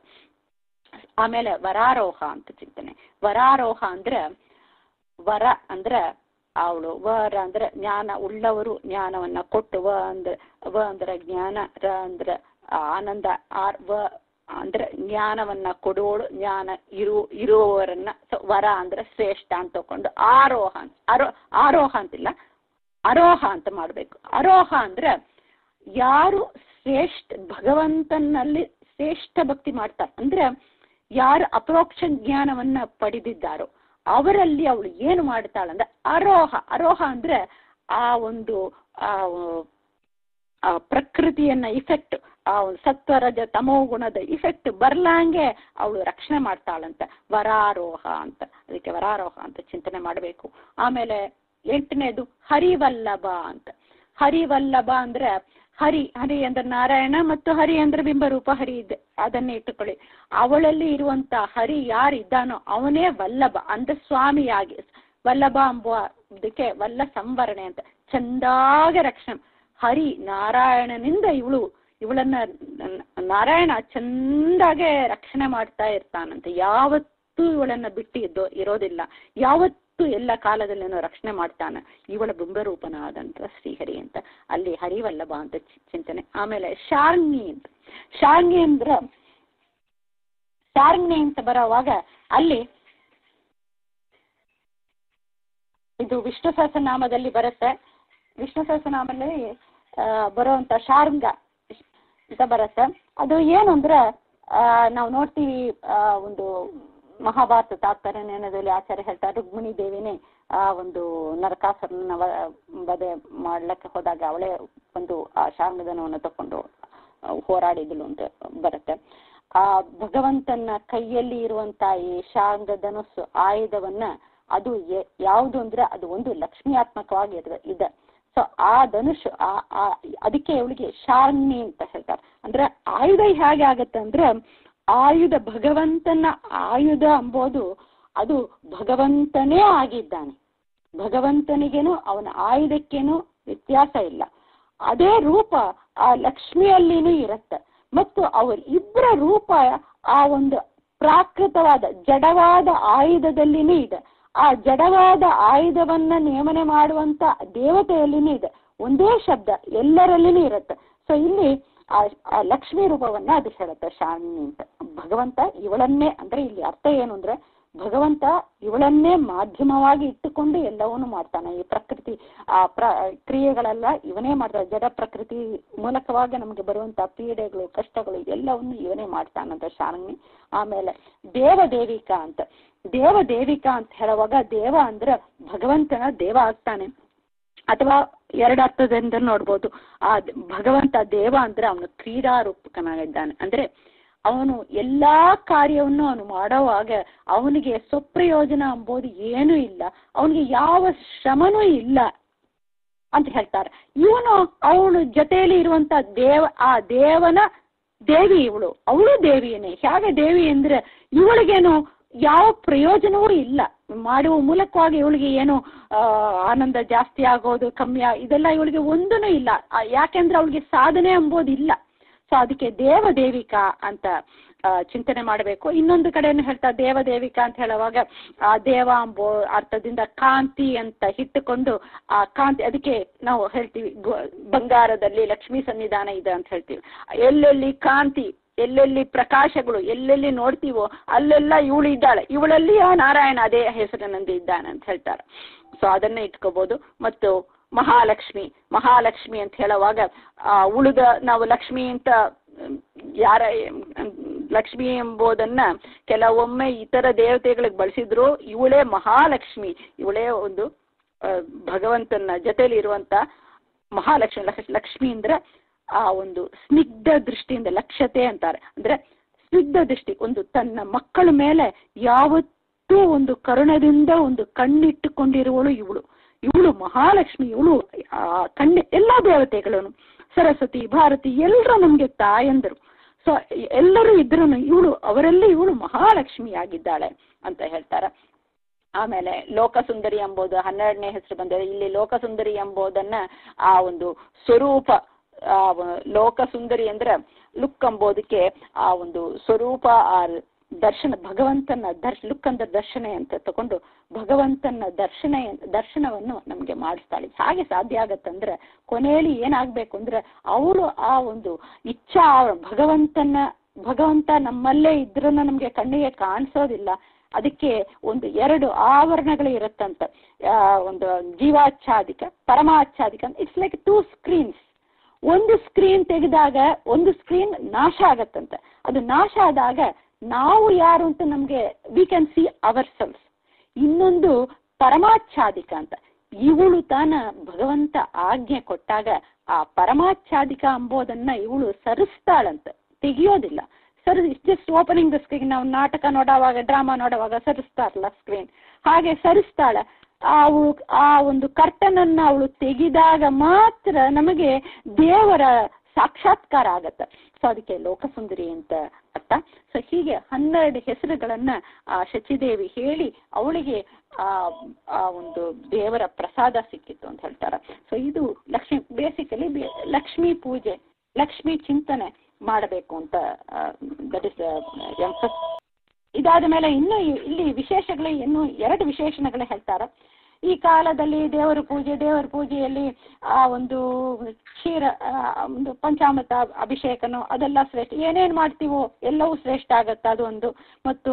ಆಮೇಲೆ ವರಾರೋಹ ಅಂತ ಚಿಂತನೆ ವರಾರೋಹ ಅಂದ್ರೆ ವರ ಅಂದ್ರೆ ಅವಳು ವರ ಅಂದ್ರೆ ಜ್ಞಾನ ಉಳ್ಳವರು ಜ್ಞಾನವನ್ನ ಕೊಟ್ಟು ವ ಅಂದ್ರೆ ವ ಅಂದ್ರೆ ಜ್ಞಾನ ರ ಅಂದ್ರೆ ಆನಂದ ಆರ್ ವ ಅಂದ್ರೆ ಜ್ಞಾನವನ್ನ ಕೊಡೋಳು ಜ್ಞಾನ ಇರು ಇರುವವರನ್ನ ಸೊ ವರ ಅಂದ್ರೆ ಶ್ರೇಷ್ಠ ಅಂತ ತಕೊಂಡು ಆರೋಹ ಅಂತ ಆರೋ ಆರೋಹ ಅಂತಿಲ್ಲ ಅರೋಹ ಅಂತ ಮಾಡ್ಬೇಕು ಅರೋಹ ಅಂದ್ರೆ ಯಾರು ಶ್ರೇಷ್ಠ ಭಗವಂತನಲ್ಲಿ ಶ್ರೇಷ್ಠ ಭಕ್ತಿ ಮಾಡ್ತಾರೆ ಅಂದ್ರೆ ಯಾರು ಅಪರೋಕ್ಷ ಜ್ಞಾನವನ್ನ ಪಡೆದಿದ್ದಾರೋ ಅವರಲ್ಲಿ ಅವಳು ಏನು ಮಾಡ್ತಾಳಂದ್ರೆ ಅರೋಹ ಅರೋಹ ಅಂದ್ರೆ ಆ ಒಂದು ಆ ಆ ಪ್ರಕೃತಿಯನ್ನ ಇಫೆಕ್ಟ್ ಆ ಒಂದು ಸತ್ವರಜ ತಮೋ ಗುಣದ ಇಫೆಕ್ಟ್ ಬರ್ಲಾಂಗೆ ಅವಳು ರಕ್ಷಣೆ ಮಾಡ್ತಾಳಂತ ವರಾರೋಹ ಅಂತ ಅದಕ್ಕೆ ವರಾರೋಹ ಅಂತ ಚಿಂತನೆ ಮಾಡಬೇಕು ಆಮೇಲೆ ಎಂಟನೇದು ಹರಿವಲ್ಲಭ ಅಂತ ಹರಿವಲ್ಲಭ ಅಂದ್ರೆ ಹರಿ ಹರಿ ಅಂದ್ರೆ ನಾರಾಯಣ ಮತ್ತು ಹರಿ ಅಂದ್ರೆ ಬಿಂಬರೂಪ ಹರಿ ಇದೆ ಅದನ್ನೇ ಇಟ್ಟುಕೊಳ್ಳಿ ಅವಳಲ್ಲಿ ಇರುವಂತ ಹರಿ ಯಾರಿದ್ದಾನೋ ಅವನೇ ವಲ್ಲಭ ಅಂದ್ರೆ ಸ್ವಾಮಿಯಾಗಿ ವಲ್ಲಭ ಎಂಬುವ ಇದಕ್ಕೆ ವಲ್ಲ ಸಂವರಣೆ ಅಂತ ಚಂದಾಗೆ ರಕ್ಷಣೆ ಹರಿ ನಾರಾಯಣನಿಂದ ಇವಳು ಇವಳನ್ನ ನಾರಾಯಣ ಚಂದಾಗೆ ರಕ್ಷಣೆ ಮಾಡ್ತಾ ಇರ್ತಾನಂತೆ ಯಾವತ್ತೂ ಇವಳನ್ನ ಬಿಟ್ಟು ಇದ್ದೋ ಇರೋದಿಲ್ಲ ಯಾವತ್ತೂ ಎಲ್ಲ ಕಾಲದಲ್ಲೇನೋ ರಕ್ಷಣೆ ಮಾಡ್ತಾನ ಇವಳ ಬಿಂಬರೂಪನಾದಂತ ಶ್ರೀಹರಿ ಅಂತ ಅಲ್ಲಿ ಹರಿವಲ್ಲಭ ಅಂತ ಚಿಂತನೆ ಆಮೇಲೆ ಶಾರ್ಂಗಿ ಅಂತ ಶಾರ್ಂಗಿ ಅಂದ್ರ ಶಾರ್ಂಗಿ ಅಂತ ಬರೋವಾಗ ಅಲ್ಲಿ ಇದು ವಿಷ್ಣು ಸಹಸ್ರನಾಮದಲ್ಲಿ ಬರುತ್ತೆ ವಿಷ್ಣು ಸಹಸ್ರನಾಮದಲ್ಲಿ ಬರುವಂತ ಶಾರ್ಂಗ ಅಂತ ಬರುತ್ತೆ ಅದು ಏನು ಅಂದ್ರೆ ನಾವು ನೋಡ್ತೀವಿ ಒಂದು ಮಹಾಭಾರತ ತಾತ್ಪರ್ಯದಲ್ಲಿ ಆಚಾರ್ಯ ಹೇಳ್ತಾರೆ ರುಕ್ಮಿಣಿ ದೇವಿನೇ ಆ ಒಂದು ನರಕಾಸುರನ ವಧೆ ಮಾಡ್ಲಿಕ್ಕೆ ಹೋದಾಗ ಅವಳೇ ಒಂದು ಆ ಶಾರ್ಂಗದನವನ್ನು ತಕೊಂಡು ಹೋರಾಡಿದಳು ಅಂತ ಬರುತ್ತೆ ಆ ಭಗವಂತನ ಕೈಯಲ್ಲಿ ಇರುವಂತ ಈ ಶಾರ್ಂಗಧನುಸ್ಸು ಆಯುಧವನ್ನ ಅದು ಯಾವುದು ಅಂದ್ರೆ ಅದು ಒಂದು ಲಕ್ಷ್ಮಿಯಾತ್ಮಕವಾಗಿ ಇದೆ ಸೊ ಆ ಧನುಷ್ ಆ ಅದಕ್ಕೆ ಇವಳಿಗೆ ಶಾರ್ನಿ ಅಂತ ಹೇಳ್ತಾರೆ ಅಂದ್ರೆ ಆಯುಧ ಹೇಗೆ ಆಗತ್ತೆ ಅಂದ್ರೆ ಆಯುಧ ಭಗವಂತನ ಆಯುಧ ಎಂಬುದು ಅದು ಭಗವಂತನೇ ಆಗಿದ್ದಾನೆ ಭಗವಂತನಿಗೇನು ಅವನ ಆಯುಧಕ್ಕೇನು ವ್ಯತ್ಯಾಸ ಇಲ್ಲ ಅದೇ ರೂಪ ಆ ಲಕ್ಷ್ಮಿಯಲ್ಲಿನೂ ಇರುತ್ತೆ ಮತ್ತು ಅವರ ಇಬ್ಬರ ರೂಪ ಆ ಒಂದು ಪ್ರಾಕೃತವಾದ ಜಡವಾದ ಆಯುಧದಲ್ಲಿನೂ ಇದೆ ಆ ಜಡವಾದ ಆಯುಧವನ್ನ ನೇಮನೆ ಮಾಡುವಂತ ದೇವತೆಯಲ್ಲಿನೂ ಇದೆ ಒಂದೇ ಶಬ್ದ ಎಲ್ಲರಲ್ಲಿನೂ ಇರುತ್ತೆ ಸೊ ಇಲ್ಲಿ ಆ ಲಕ್ಷ್ಮೀ ರೂಪವನ್ನ ಅದು ಹೇಳುತ್ತೆ ಶಾಲಿನಿ ಅಂತ ಭಗವಂತ ಇವಳನ್ನೇ ಅಂದ್ರೆ ಇಲ್ಲಿ ಅರ್ಥ ಏನು ಅಂದ್ರೆ ಭಗವಂತ ಇವಳನ್ನೇ ಮಾಧ್ಯಮವಾಗಿ ಇಟ್ಟುಕೊಂಡು ಎಲ್ಲವನ್ನೂ ಮಾಡ್ತಾನೆ ಈ ಪ್ರಕೃತಿ ಆ ಪ್ರ ಕ್ರಿಯೆಗಳೆಲ್ಲ ಇವನೇ ಮಾಡ್ತಾನೆ ಜಡ ಪ್ರಕೃತಿ ಮೂಲಕವಾಗಿ ನಮಗೆ ಬರುವಂತ ಪೀಡೆಗಳು ಕಷ್ಟಗಳು ಎಲ್ಲವನ್ನು ಇವನೇ ಮಾಡ್ತಾನಂತ ಶಾಲಿನಿ ಆಮೇಲೆ ದೇವದೇವಿಕಾ ಅಂತ ದೇವ ದೇವಿಕಾ ಅಂತ ಹೇಳುವಾಗ ದೇವ ಅಂದ್ರೆ ಭಗವಂತನ ದೇವ ಆಗ್ತಾನೆ ಅಥವಾ ಎರಡು ಅರ್ಥದಿಂದ ನೋಡ್ಬೋದು ಆ ಭಗವಂತ ದೇವ ಅಂದ್ರೆ ಅವನು ಕ್ರೀಡಾರೂಪಕನಾಗಿದ್ದಾನೆ ಅಂದ್ರೆ ಅವನು ಎಲ್ಲಾ ಕಾರ್ಯವನ್ನು ಅವನು ಮಾಡೋವಾಗ ಅವನಿಗೆ ಸ್ವಪ್ರಯೋಜನ ಎಂಬುದು ಏನೂ ಇಲ್ಲ ಅವನಿಗೆ ಯಾವ ಶ್ರಮನೂ ಇಲ್ಲ ಅಂತ ಹೇಳ್ತಾರೆ ಇವನು ಅವಳು ಜೊತೆಯಲ್ಲಿ ಇರುವಂತ ದೇವ ಆ ದೇವನ ದೇವಿ ಇವಳು ಅವಳು ದೇವಿಯೇನೆ ಹೇಗೆ ದೇವಿ ಅಂದ್ರೆ ಇವಳಿಗೇನು ಯಾವ ಪ್ರಯೋಜನವೂ ಇಲ್ಲ ಮಾಡುವ ಮೂಲಕವಾಗಿ ಇವಳಿಗೆ ಏನು ಆನಂದ ಜಾಸ್ತಿ ಆಗೋದು ಕಮ್ಮಿ ಇದೆಲ್ಲ ಇವಳಿಗೆ ಒಂದೂ ಇಲ್ಲ ಯಾಕೆಂದ್ರೆ ಅವಳಿಗೆ ಸಾಧನೆ ಎಂಬುದು ಇಲ್ಲ ಸೊ ಅದಕ್ಕೆ ದೇವದೇವಿಕಾ ಅಂತ ಚಿಂತನೆ ಮಾಡಬೇಕು ಇನ್ನೊಂದು ಕಡೆಯನ್ನು ಹೇಳ್ತಾ ದೇವದೇವಿಕಾ ಅಂತ ಹೇಳುವಾಗ ಆ ದೇವ ಎಂಬೋ ಅರ್ಥದಿಂದ ಕಾಂತಿ ಅಂತ ಇಟ್ಟುಕೊಂಡು ಆ ಕಾಂತಿ ಅದಕ್ಕೆ ನಾವು ಹೇಳ್ತೀವಿ ಬಂಗಾರದಲ್ಲಿ ಲಕ್ಷ್ಮೀ ಸನ್ನಿಧಾನ ಇದೆ ಅಂತ ಹೇಳ್ತೀವಿ ಎಲ್ಲೆಲ್ಲಿ ಕಾಂತಿ ಎಲ್ಲೆಲ್ಲಿ ಪ್ರಕಾಶಗಳು ಎಲ್ಲೆಲ್ಲಿ ನೋಡ್ತೀವೋ ಅಲ್ಲೆಲ್ಲ ಇವಳು ಇದ್ದಾಳೆ ಇವಳಲ್ಲಿ ಆ ನಾರಾಯಣ ಅದೇ ಹೆಸರಿನಿಂದ ಇದ್ದಾನೆ ಅಂತ ಹೇಳ್ತಾರೆ ಸೊ ಅದನ್ನೇ ಇಟ್ಕೋಬಹುದು ಮತ್ತು ಮಹಾಲಕ್ಷ್ಮಿ ಮಹಾಲಕ್ಷ್ಮಿ ಅಂತ ಹೇಳುವಾಗ ಆ ಉಳಿದ ನಾವು ಲಕ್ಷ್ಮಿ ಅಂತ ಯಾರ ಲಕ್ಷ್ಮಿ ಎಂಬುದನ್ನ ಕೆಲವೊಮ್ಮೆ ಇತರ ದೇವತೆಗಳಿಗೆ ಬಳಸಿದ್ರು ಇವಳೇ ಮಹಾಲಕ್ಷ್ಮಿ ಇವಳೇ ಒಂದು ಭಗವಂತನ ಜೊತೆಲಿ ಇರುವಂತ ಮಹಾಲಕ್ಷ್ಮಿ ಲಕ್ಷ್ಮಿ ಅಂದ್ರೆ ಆ ಒಂದು ಸ್ನಿಗ್ಧ ದೃಷ್ಟಿಯಿಂದ ಲಕ್ಷ್ಯತೆ ಅಂತಾರೆ ಅಂದ್ರೆ ಸ್ನಿಗ್ಧ ದೃಷ್ಟಿ ಒಂದು ತನ್ನ ಮಕ್ಕಳ ಮೇಲೆ ಯಾವತ್ತೂ ಒಂದು ಕರುಣದಿಂದ ಒಂದು ಕಣ್ಣಿಟ್ಟುಕೊಂಡಿರುವಳು ಇವಳು ಇವಳು ಮಹಾಲಕ್ಷ್ಮಿ ಇವಳು ಆ ಕಣ್ಣಿ ಎಲ್ಲಾ ದೇವತೆಗಳನ್ನು ಸರಸ್ವತಿ ಭಾರತಿ ಎಲ್ಲರೂ ನಮ್ಗೆ ತಾಯಂದರು ಸೊ ಎಲ್ಲರೂ ಇದ್ರು ಇವಳು ಅವರಲ್ಲಿ ಇವಳು ಮಹಾಲಕ್ಷ್ಮಿಯಾಗಿದ್ದಾಳೆ ಅಂತ ಹೇಳ್ತಾರೆ ಆಮೇಲೆ ಲೋಕಸುಂದರಿ ಎಂಬುದು ಹನ್ನೆರಡನೇ ಹೆಸರು ಬಂದಿದೆ ಇಲ್ಲಿ ಲೋಕಸುಂದರಿ ಎಂಬುದನ್ನ ಆ ಒಂದು ಸ್ವರೂಪ ಆ ಲೋಕಸುಂದರಿ ಅಂದ್ರೆ ಲುಕ್ ಎಂಬುದಕ್ಕೆ ಆ ಒಂದು ಸ್ವರೂಪ ಆ ದರ್ಶನ ಭಗವಂತನ ದರ್ಶ ಲುಕ್ ಅಂದ್ರೆ ದರ್ಶನ ಅಂತ ತಗೊಂಡು ಭಗವಂತನ ದರ್ಶನ ದರ್ಶನವನ್ನು ನಮ್ಗೆ ಮಾಡಿಸ್ತಾಳೆ ಹಾಗೆ ಸಾಧ್ಯ ಆಗತ್ತಂದ್ರೆ ಕೊನೆಯಲ್ಲಿ ಏನಾಗ್ಬೇಕು ಅಂದ್ರೆ ಅವಳು ಆ ಒಂದು ಇಚ್ಛಾ ಭಗವಂತನ ಭಗವಂತ ನಮ್ಮಲ್ಲೇ ಇದ್ರೂ ನಮ್ಗೆ ಕಣ್ಣಿಗೆ ಕಾಣಿಸೋದಿಲ್ಲ ಅದಕ್ಕೆ ಒಂದು ಎರಡು ಆವರಣಗಳು ಇರುತ್ತಂತ ಆ, ಒಂದು ಜೀವಾಚ್ಛಾದಿಕ ಪರಮಾಚ್ಛಾದಿಕ ಇಟ್ಸ್ ಲೈಕ್ ಟೂ ಸ್ಕ್ರೀನ್ಸ್ ಒಂದು ಸ್ಕ್ರೀನ್ ತೆಗೆದಾಗ ಒಂದು ಸ್ಕ್ರೀನ್ ನಾಶ ಆಗತ್ತಂತ ಅದು ನಾಶ ಆದಾಗ ನಾವು ಯಾರು ಅಂತ ನಮ್ಗೆ we can see our selves ಇನ್ನೊಂದು ಪರಮಾಚ್ಛಾದಿಕ ಅಂತ ಇವಳು ತಾನ ಭಗವಂತ ಆಜ್ಞೆ ಕೊಟ್ಟಾಗ ಆ ಪರಮಾಚ್ಛಾದಿಕ ಅಂಬೋದನ್ನ ಇವಳು ಸರಿಸ್ತಾಳಂತ ತೆಗಿಯೋದಿಲ್ಲ sir just opening the screen ನಾವು ನಾಟಕ ನೋಡುವಾಗ ಡ್ರಾಮಾ ನೋಡುವಾಗ ಸರಿಸ್ತಾರಲ್ಲ ಸ್ಕ್ರೀನ್ ಹಾಗೆ ಸರಿಸ್ತಾಳ ಅವಳು ಆ ಒಂದು ಕರ್ತನ್ ಅನ್ನ ಅವಳು ತೆಗೆದಾಗ ಮಾತ್ರ ನಮಗೆ ದೇವರ ಸಾಕ್ಷಾತ್ಕಾರ ಆಗತ್ತೆ ಸೊ ಅದಕ್ಕೆ ಲೋಕಸುಂದರಿ ಅಂತ ಅರ್ಥ ಸೊ ಹೀಗೆ ಹನ್ನೆರಡು ಹೆಸರುಗಳನ್ನ ಆ ಶಚಿದೇವಿ ಹೇಳಿ ಅವಳಿಗೆ ಆ ಆ ಒಂದು ದೇವರ ಪ್ರಸಾದ ಸಿಕ್ಕಿತ್ತು ಅಂತ ಹೇಳ್ತಾರೆ ಸೊ ಇದು ಲಕ್ಷ್ಮಿ ಬೇಸಿಕಲಿ ಲಕ್ಷ್ಮೀ ಪೂಜೆ ಲಕ್ಷ್ಮಿ ಚಿಂತನೆ ಮಾಡಬೇಕು ಅಂತ ದಟ್ ಇಸ್ ಎಂಫಸ್ ಇದಾದ ಮೇಲೆ ಇನ್ನು ಇ- ಇಲ್ಲಿ ವಿಶೇಷಗಳು ಇನ್ನು ಎರಡು ವಿಶೇಷಣಗಳು ಹೇಳ್ತಾರೆ ಈ ಕಾಲದಲ್ಲಿ ದೇವರ ಪೂಜೆ ದೇವರ ಪೂಜೆಯಲ್ಲಿ ಆ ಒಂದು ಕ್ಷೀರ ಆ, ಒಂದು ಪಂಚಾಮೃತ ಅಭಿಷೇಕನೋ ಅದೆಲ್ಲ ಶ್ರೇಷ್ಠ ಏನೇನ್ ಮಾಡ್ತೀವೋ ಎಲ್ಲವೂ ಶ್ರೇಷ್ಠ ಆಗತ್ತೆ ಅದು ಒಂದು ಮತ್ತು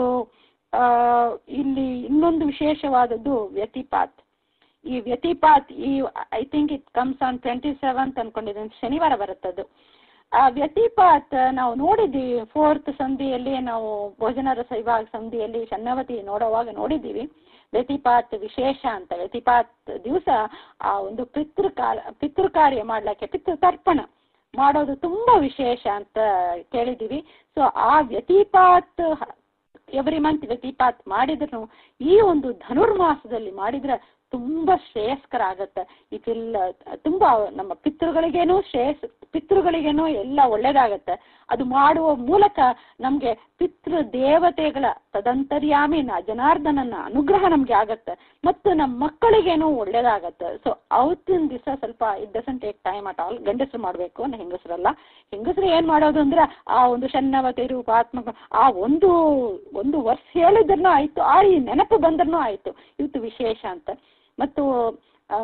ಆ ಇಲ್ಲಿ ಇನ್ನೊಂದು ವಿಶೇಷವಾದದ್ದು ವ್ಯತಿಪಾತ್ ಈ ವ್ಯತಿಪಾತ್ ಈ I think it comes on twenty seventh ಅನ್ಕೊಂಡಿದ್ದೀನಿ ಶನಿವಾರ ಬರುತ್ತದು ಆ ವ್ಯತಿಪಾತ್ ನಾವು ನೋಡಿದ್ದೀವಿ ಫೋರ್ತ್ ಸಂಧಿಯಲ್ಲಿ ನಾವು ಭೋಜನ ರಸ ವಿಭಾಗ ಸಂಧಿಯಲ್ಲಿ ಶನ್ನವತಿ ನೋಡುವಾಗ ನೋಡಿದ್ದೀವಿ ವ್ಯತಿಪಾತ್ ವಿಶೇಷ ಅಂತ ವ್ಯತಿಪಾತ್ ದಿವಸ ಆ ಒಂದು ಪಿತೃ ಕಾಲ ಪಿತೃ ಕಾರ್ಯ ಮಾಡ್ಲಿಕ್ಕೆ ಪಿತೃ ತರ್ಪಣ ಮಾಡೋದು ತುಂಬಾ ವಿಶೇಷ ಅಂತ ಕೇಳಿದ್ದೀವಿ ಸೊ ಆ ವ್ಯತಿಪಾತ್ ಎವ್ರಿ ಮಂತ್ ವ್ಯತಿಪಾತ್ ಮಾಡಿದ್ರು ಈ ಒಂದು ಧನುರ್ಮಾಸದಲ್ಲಿ ಮಾಡಿದ್ರೆ ತುಂಬಾ ಶ್ರೇಯಸ್ಕರ ಆಗತ್ತೆ ಇದೆಲ್ಲ ತುಂಬಾ ನಮ್ಮ ಪಿತೃಗಳಿಗೇನು ಶ್ರೇಯಸ್ ಪಿತೃಗಳಿಗೇನು ಎಲ್ಲ ಒಳ್ಳೇದಾಗತ್ತೆ ಅದು ಮಾಡುವ ಮೂಲಕ ನಮ್ಗೆ ಪಿತೃ ದೇವತೆಗಳ ತದಂತರ್ಯಾಮಿ ನ ಜನಾರ್ದನನ ಅನುಗ್ರಹ ನಮ್ಗೆ ಆಗತ್ತೆ ಮತ್ತು ನಮ್ಮ ಮಕ್ಕಳಿಗೇನು ಒಳ್ಳೇದಾಗತ್ತೆ ಸೊ ಅವತ್ತಿನ ದಿವಸ ಸ್ವಲ್ಪ it doesn't take time at all ಗಂಡಸರು ಮಾಡ್ಬೇಕು ನಾ ಹೆಂಗಸರಲ್ಲ ಹೆಂಗಸರು ಏನ್ ಮಾಡೋದು ಅಂದ್ರೆ ಆ ಒಂದು ಶನ್ನವತಿ ರೂಪಾತ್ಮಕ ಆ ಒಂದು ಒಂದು ವರ್ಷ ಹೇಳಿದ್ರೂ ಆಯ್ತು ಆ ಈ ನೆನಪು ಬಂದ್ರೂ ಆಯ್ತು ಇವತ್ತು ವಿಶೇಷ ಅಂತ ಮತ್ತು ಆ,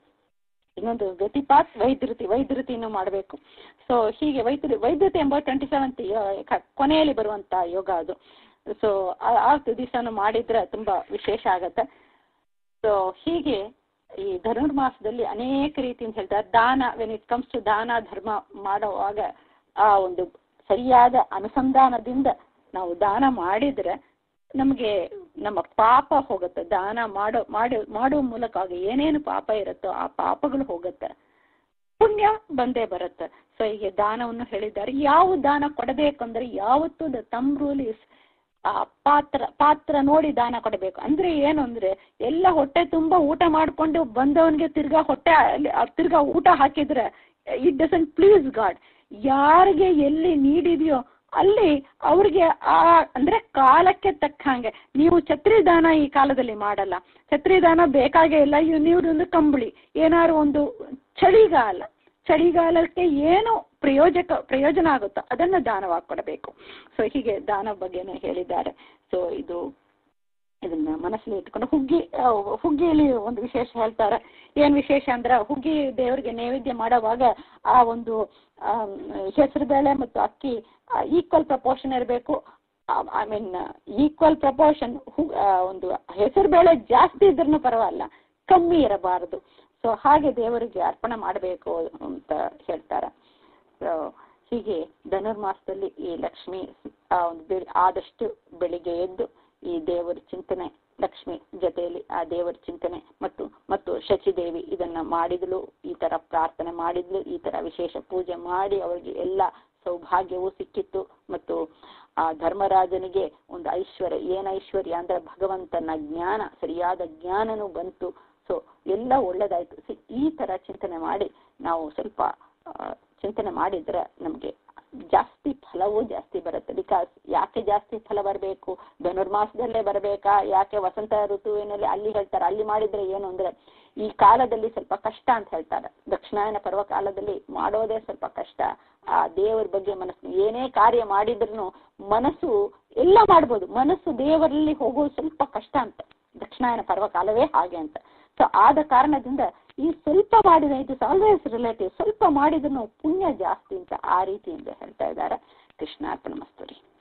ಇನ್ನೊಂದು ವ್ಯತಿಪಾತ್ ವೈದ್ಯೃತಿ ವೈದ್ಯೃತಿಯನ್ನು ಮಾಡಬೇಕು ಸೊ ಹೀಗೆ ವೈದ್ಯ ವೈದ್ಯತೆ ಎಂಬ ಟ್ವೆಂಟಿ ಸೆವೆಂತ್ ಕೊನೆಯಲ್ಲಿ ಬರುವಂತ ಯೋಗ ಅದು ಸೊ ಆ ದಿವಸನು ಮಾಡಿದ್ರೆ ತುಂಬಾ ವಿಶೇಷ ಆಗತ್ತೆ ಸೊ ಹೀಗೆ ಈ ಧನುರ್ಮಾಸದಲ್ಲಿ ಅನೇಕ ರೀತಿಯಿಂದ ಹೇಳ್ತಾರೆ ದಾನ ವೆನ್ ಇಟ್ ಕಮ್ಸ್ ಟು ದಾನ ಧರ್ಮ ಮಾಡುವಾಗ ಆ ಒಂದು ಸರಿಯಾದ ಅನುಸಂಧಾನದಿಂದ ನಾವು ದಾನ ಮಾಡಿದ್ರೆ ನಮಗೆ ನಮ್ಮ ಪಾಪ ಹೋಗುತ್ತೆ ದಾನ ಮಾಡೋ ಮಾಡಿ ಮಾಡುವ ಮೂಲಕ ಆಗ ಏನೇನು ಪಾಪ ಇರುತ್ತೋ ಆ ಪಾಪಗಳು ಹೋಗುತ್ತೆ ಪುಣ್ಯ ಬಂದೇ ಬರುತ್ತೆ ಸೊ ಹೀಗೆ ದಾನವನ್ನು ಹೇಳಿದ್ದಾರೆ ಯಾವ ದಾನ ಕೊಡಬೇಕಂದ್ರೆ ಯಾವತ್ತೂ ದ ತಮ್ ರೂಲ್ ಇಸ್ ಆ ಪಾತ್ರ ಪಾತ್ರ ನೋಡಿ ದಾನ ಕೊಡಬೇಕು ಅಂದ್ರೆ ಏನು ಅಂದ್ರೆ ಎಲ್ಲ ಹೊಟ್ಟೆ ತುಂಬಾ ಊಟ ಮಾಡ್ಕೊಂಡು ಬಂದವನ್ಗೆ ತಿರ್ಗಾ ಹೊಟ್ಟೆ ಅಲ್ಲಿ- ಆ ತಿರ್ಗಾ ಊಟ ಹಾಕಿದ್ರೆ ಇಟ್ ಡಸಂಟ್ ಪ್ಲೀಸ್ ಗಾಡ್ ಯಾರಿಗೆ ಎಲ್ಲಿ ನೀಡಿದೆಯೋ ಅಲ್ಲಿ ಅವ್ರಿಗೆ ಆ ಅಂದ್ರೆ ಕಾಲಕ್ಕೆ ತಕ್ಕ ಹಾಗೆ ನೀವು ಛತ್ರಿ ದಾನ ಈ ಕಾಲದಲ್ಲಿ ಮಾಡಲ್ಲ ಛತ್ರಿ ದಾನ ಬೇಕಾಗೇ ಇಲ್ಲ ಇವ್ ನೀವು ಒಂದು ಕಂಬಳಿ ಏನಾದ್ರು ಒಂದು ಚಳಿಗಾಲ ಚಳಿಗಾಲಕ್ಕೆ ಏನು ಪ್ರಯೋಜಕ ಪ್ರಯೋಜನ ಆಗುತ್ತೋ ಅದನ್ನ ದಾನವಾಗಿ ಕೊಡಬೇಕು ಸೊ ಹೀಗೆ ದಾನ ಬಗ್ಗೆನೂ ಹೇಳಿದ್ದಾರೆ ಸೊ ಇದು ಇದನ್ನ ಮನಸ್ಸಲ್ಲಿ ಇಟ್ಕೊಂಡು ಹುಗ್ಗಿ ಆ, ಹುಗ್ಗಿಯಲ್ಲಿ ಒಂದು ವಿಶೇಷ ಹೇಳ್ತಾರೆ ಏನ್ ವಿಶೇಷ ಅಂದ್ರೆ ಹುಗ್ಗಿ ದೇವರಿಗೆ ನೈವೇದ್ಯ ಮಾಡುವಾಗ ಆ ಒಂದು ಹೆಸರು ಬೇಳೆ ಮತ್ತು ಅಕ್ಕಿ ಈಕ್ವಲ್ ಪ್ರಪೋರ್ಷನ್ ಇರಬೇಕು ಐ ಮೀನ್ ಈಕ್ವಲ್ ಪ್ರಪೋರ್ಷನ್ ಒಂದು ಹೆಸರು ಬೇಳೆ ಜಾಸ್ತಿ ಇದ್ರೂ ಪರವಾಗಿಲ್ಲ ಕಮ್ಮಿ ಇರಬಾರದು ಸೊ ಹಾಗೆ ದೇವರಿಗೆ ಅರ್ಪಣೆ ಮಾಡಬೇಕು ಅಂತ ಹೇಳ್ತಾರೆ ಸೊ ಹೀಗೆ ಧನುರ್ಮಾಸದಲ್ಲಿ ಈ ಲಕ್ಷ್ಮಿ ಆ ಒಂದು ಬೆ- ಆದಷ್ಟು ಬೆಳಿಗ್ಗೆ ಎದ್ದು ಈ ದೇವರ ಚಿಂತನೆ ಲಕ್ಷ್ಮಿ ಜೊತೆಯಲ್ಲಿ ಆ ದೇವರ ಚಿಂತನೆ ಮತ್ತು ಮತ್ತು ಶಚಿದೇವಿ ಇದನ್ನ ಮಾಡಿದ್ಲು ಈ ತರ ಪ್ರಾರ್ಥನೆ ಮಾಡಿದ್ಲು ಈ ತರ ವಿಶೇಷ ಪೂಜೆ ಮಾಡಿ ಅವಳಿಗೆ ಎಲ್ಲ ಸೌಭಾಗ್ಯವೂ ಸಿಕ್ಕಿತ್ತು ಮತ್ತು ಆ ಧರ್ಮರಾಜನಿಗೆ ಒಂದು ಐಶ್ವರ್ಯ ಏನ್ ಐಶ್ವರ್ಯ ಅಂದ್ರೆ ಭಗವಂತನ ಜ್ಞಾನ ಸರಿಯಾದ ಜ್ಞಾನನೂ ಬಂತು ಸೊ ಎಲ್ಲ ಒಳ್ಳೇದಾಯ್ತು ಸಿ ಈ ತರ ಚಿಂತನೆ ಮಾಡಿ ನಾವು ಸ್ವಲ್ಪ ಆ, ಚಿಂತನೆ ಮಾಡಿದ್ರೆ ನಮ್ಗೆ ಜಾಸ್ತಿ ಫಲವೂ ಜಾಸ್ತಿ ಬರುತ್ತೆ ಬಿಕಾಸ್ ಯಾಕೆ ಜಾಸ್ತಿ ಫಲ ಬರಬೇಕು ಧನುರ್ಮಾಸದಲ್ಲೇ ಬರಬೇಕಾ ಯಾಕೆ ವಸಂತ ಋತುವಿನಲ್ಲಿ ಅಲ್ಲಿ ಹೇಳ್ತಾರೆ ಅಲ್ಲಿ ಮಾಡಿದ್ರೆ ಏನು ಅಂದ್ರೆ ಈ ಕಾಲದಲ್ಲಿ ಸ್ವಲ್ಪ ಕಷ್ಟ ಅಂತ ಹೇಳ್ತಾರೆ ದಕ್ಷಿಣಾಯನ ಪರ್ವ ಕಾಲದಲ್ಲಿ ಮಾಡೋದೇ ಸ್ವಲ್ಪ ಕಷ್ಟ ಆ ದೇವರ ಬಗ್ಗೆ ಮನಸ್ಸು ಏನೇ ಕಾರ್ಯ ಮಾಡಿದ್ರು ಮನಸ್ಸು ಎಲ್ಲ ಮಾಡ್ಬೋದು ಮನಸ್ಸು ದೇವರಲ್ಲಿ ಹೋಗೋದು ಸ್ವಲ್ಪ ಕಷ್ಟ ಅಂತ ದಕ್ಷಿಣಾಯನ ಪರ್ವಕಾಲವೇ ಹಾಗೆ ಅಂತ ಸೊ ಆದ ಕಾರಣದಿಂದ ಈ ಸ್ವಲ್ಪ ಮಾಡಿದ ಇಟ್ ಇಸ್ ಆಲ್ವೇಸ್ ರಿಲೇಟಿವ್ ಸ್ವಲ್ಪ ಮಾಡಿದ್ರು ಪುಣ್ಯ ಜಾಸ್ತಿ ಅಂತ ಆ ರೀತಿಯಿಂದ ಹೇಳ್ತಾ ಇದ್ದಾರೆ ಕೃಷ್ಣಾರ್ಪಣ ಮಸ್ತುರಿ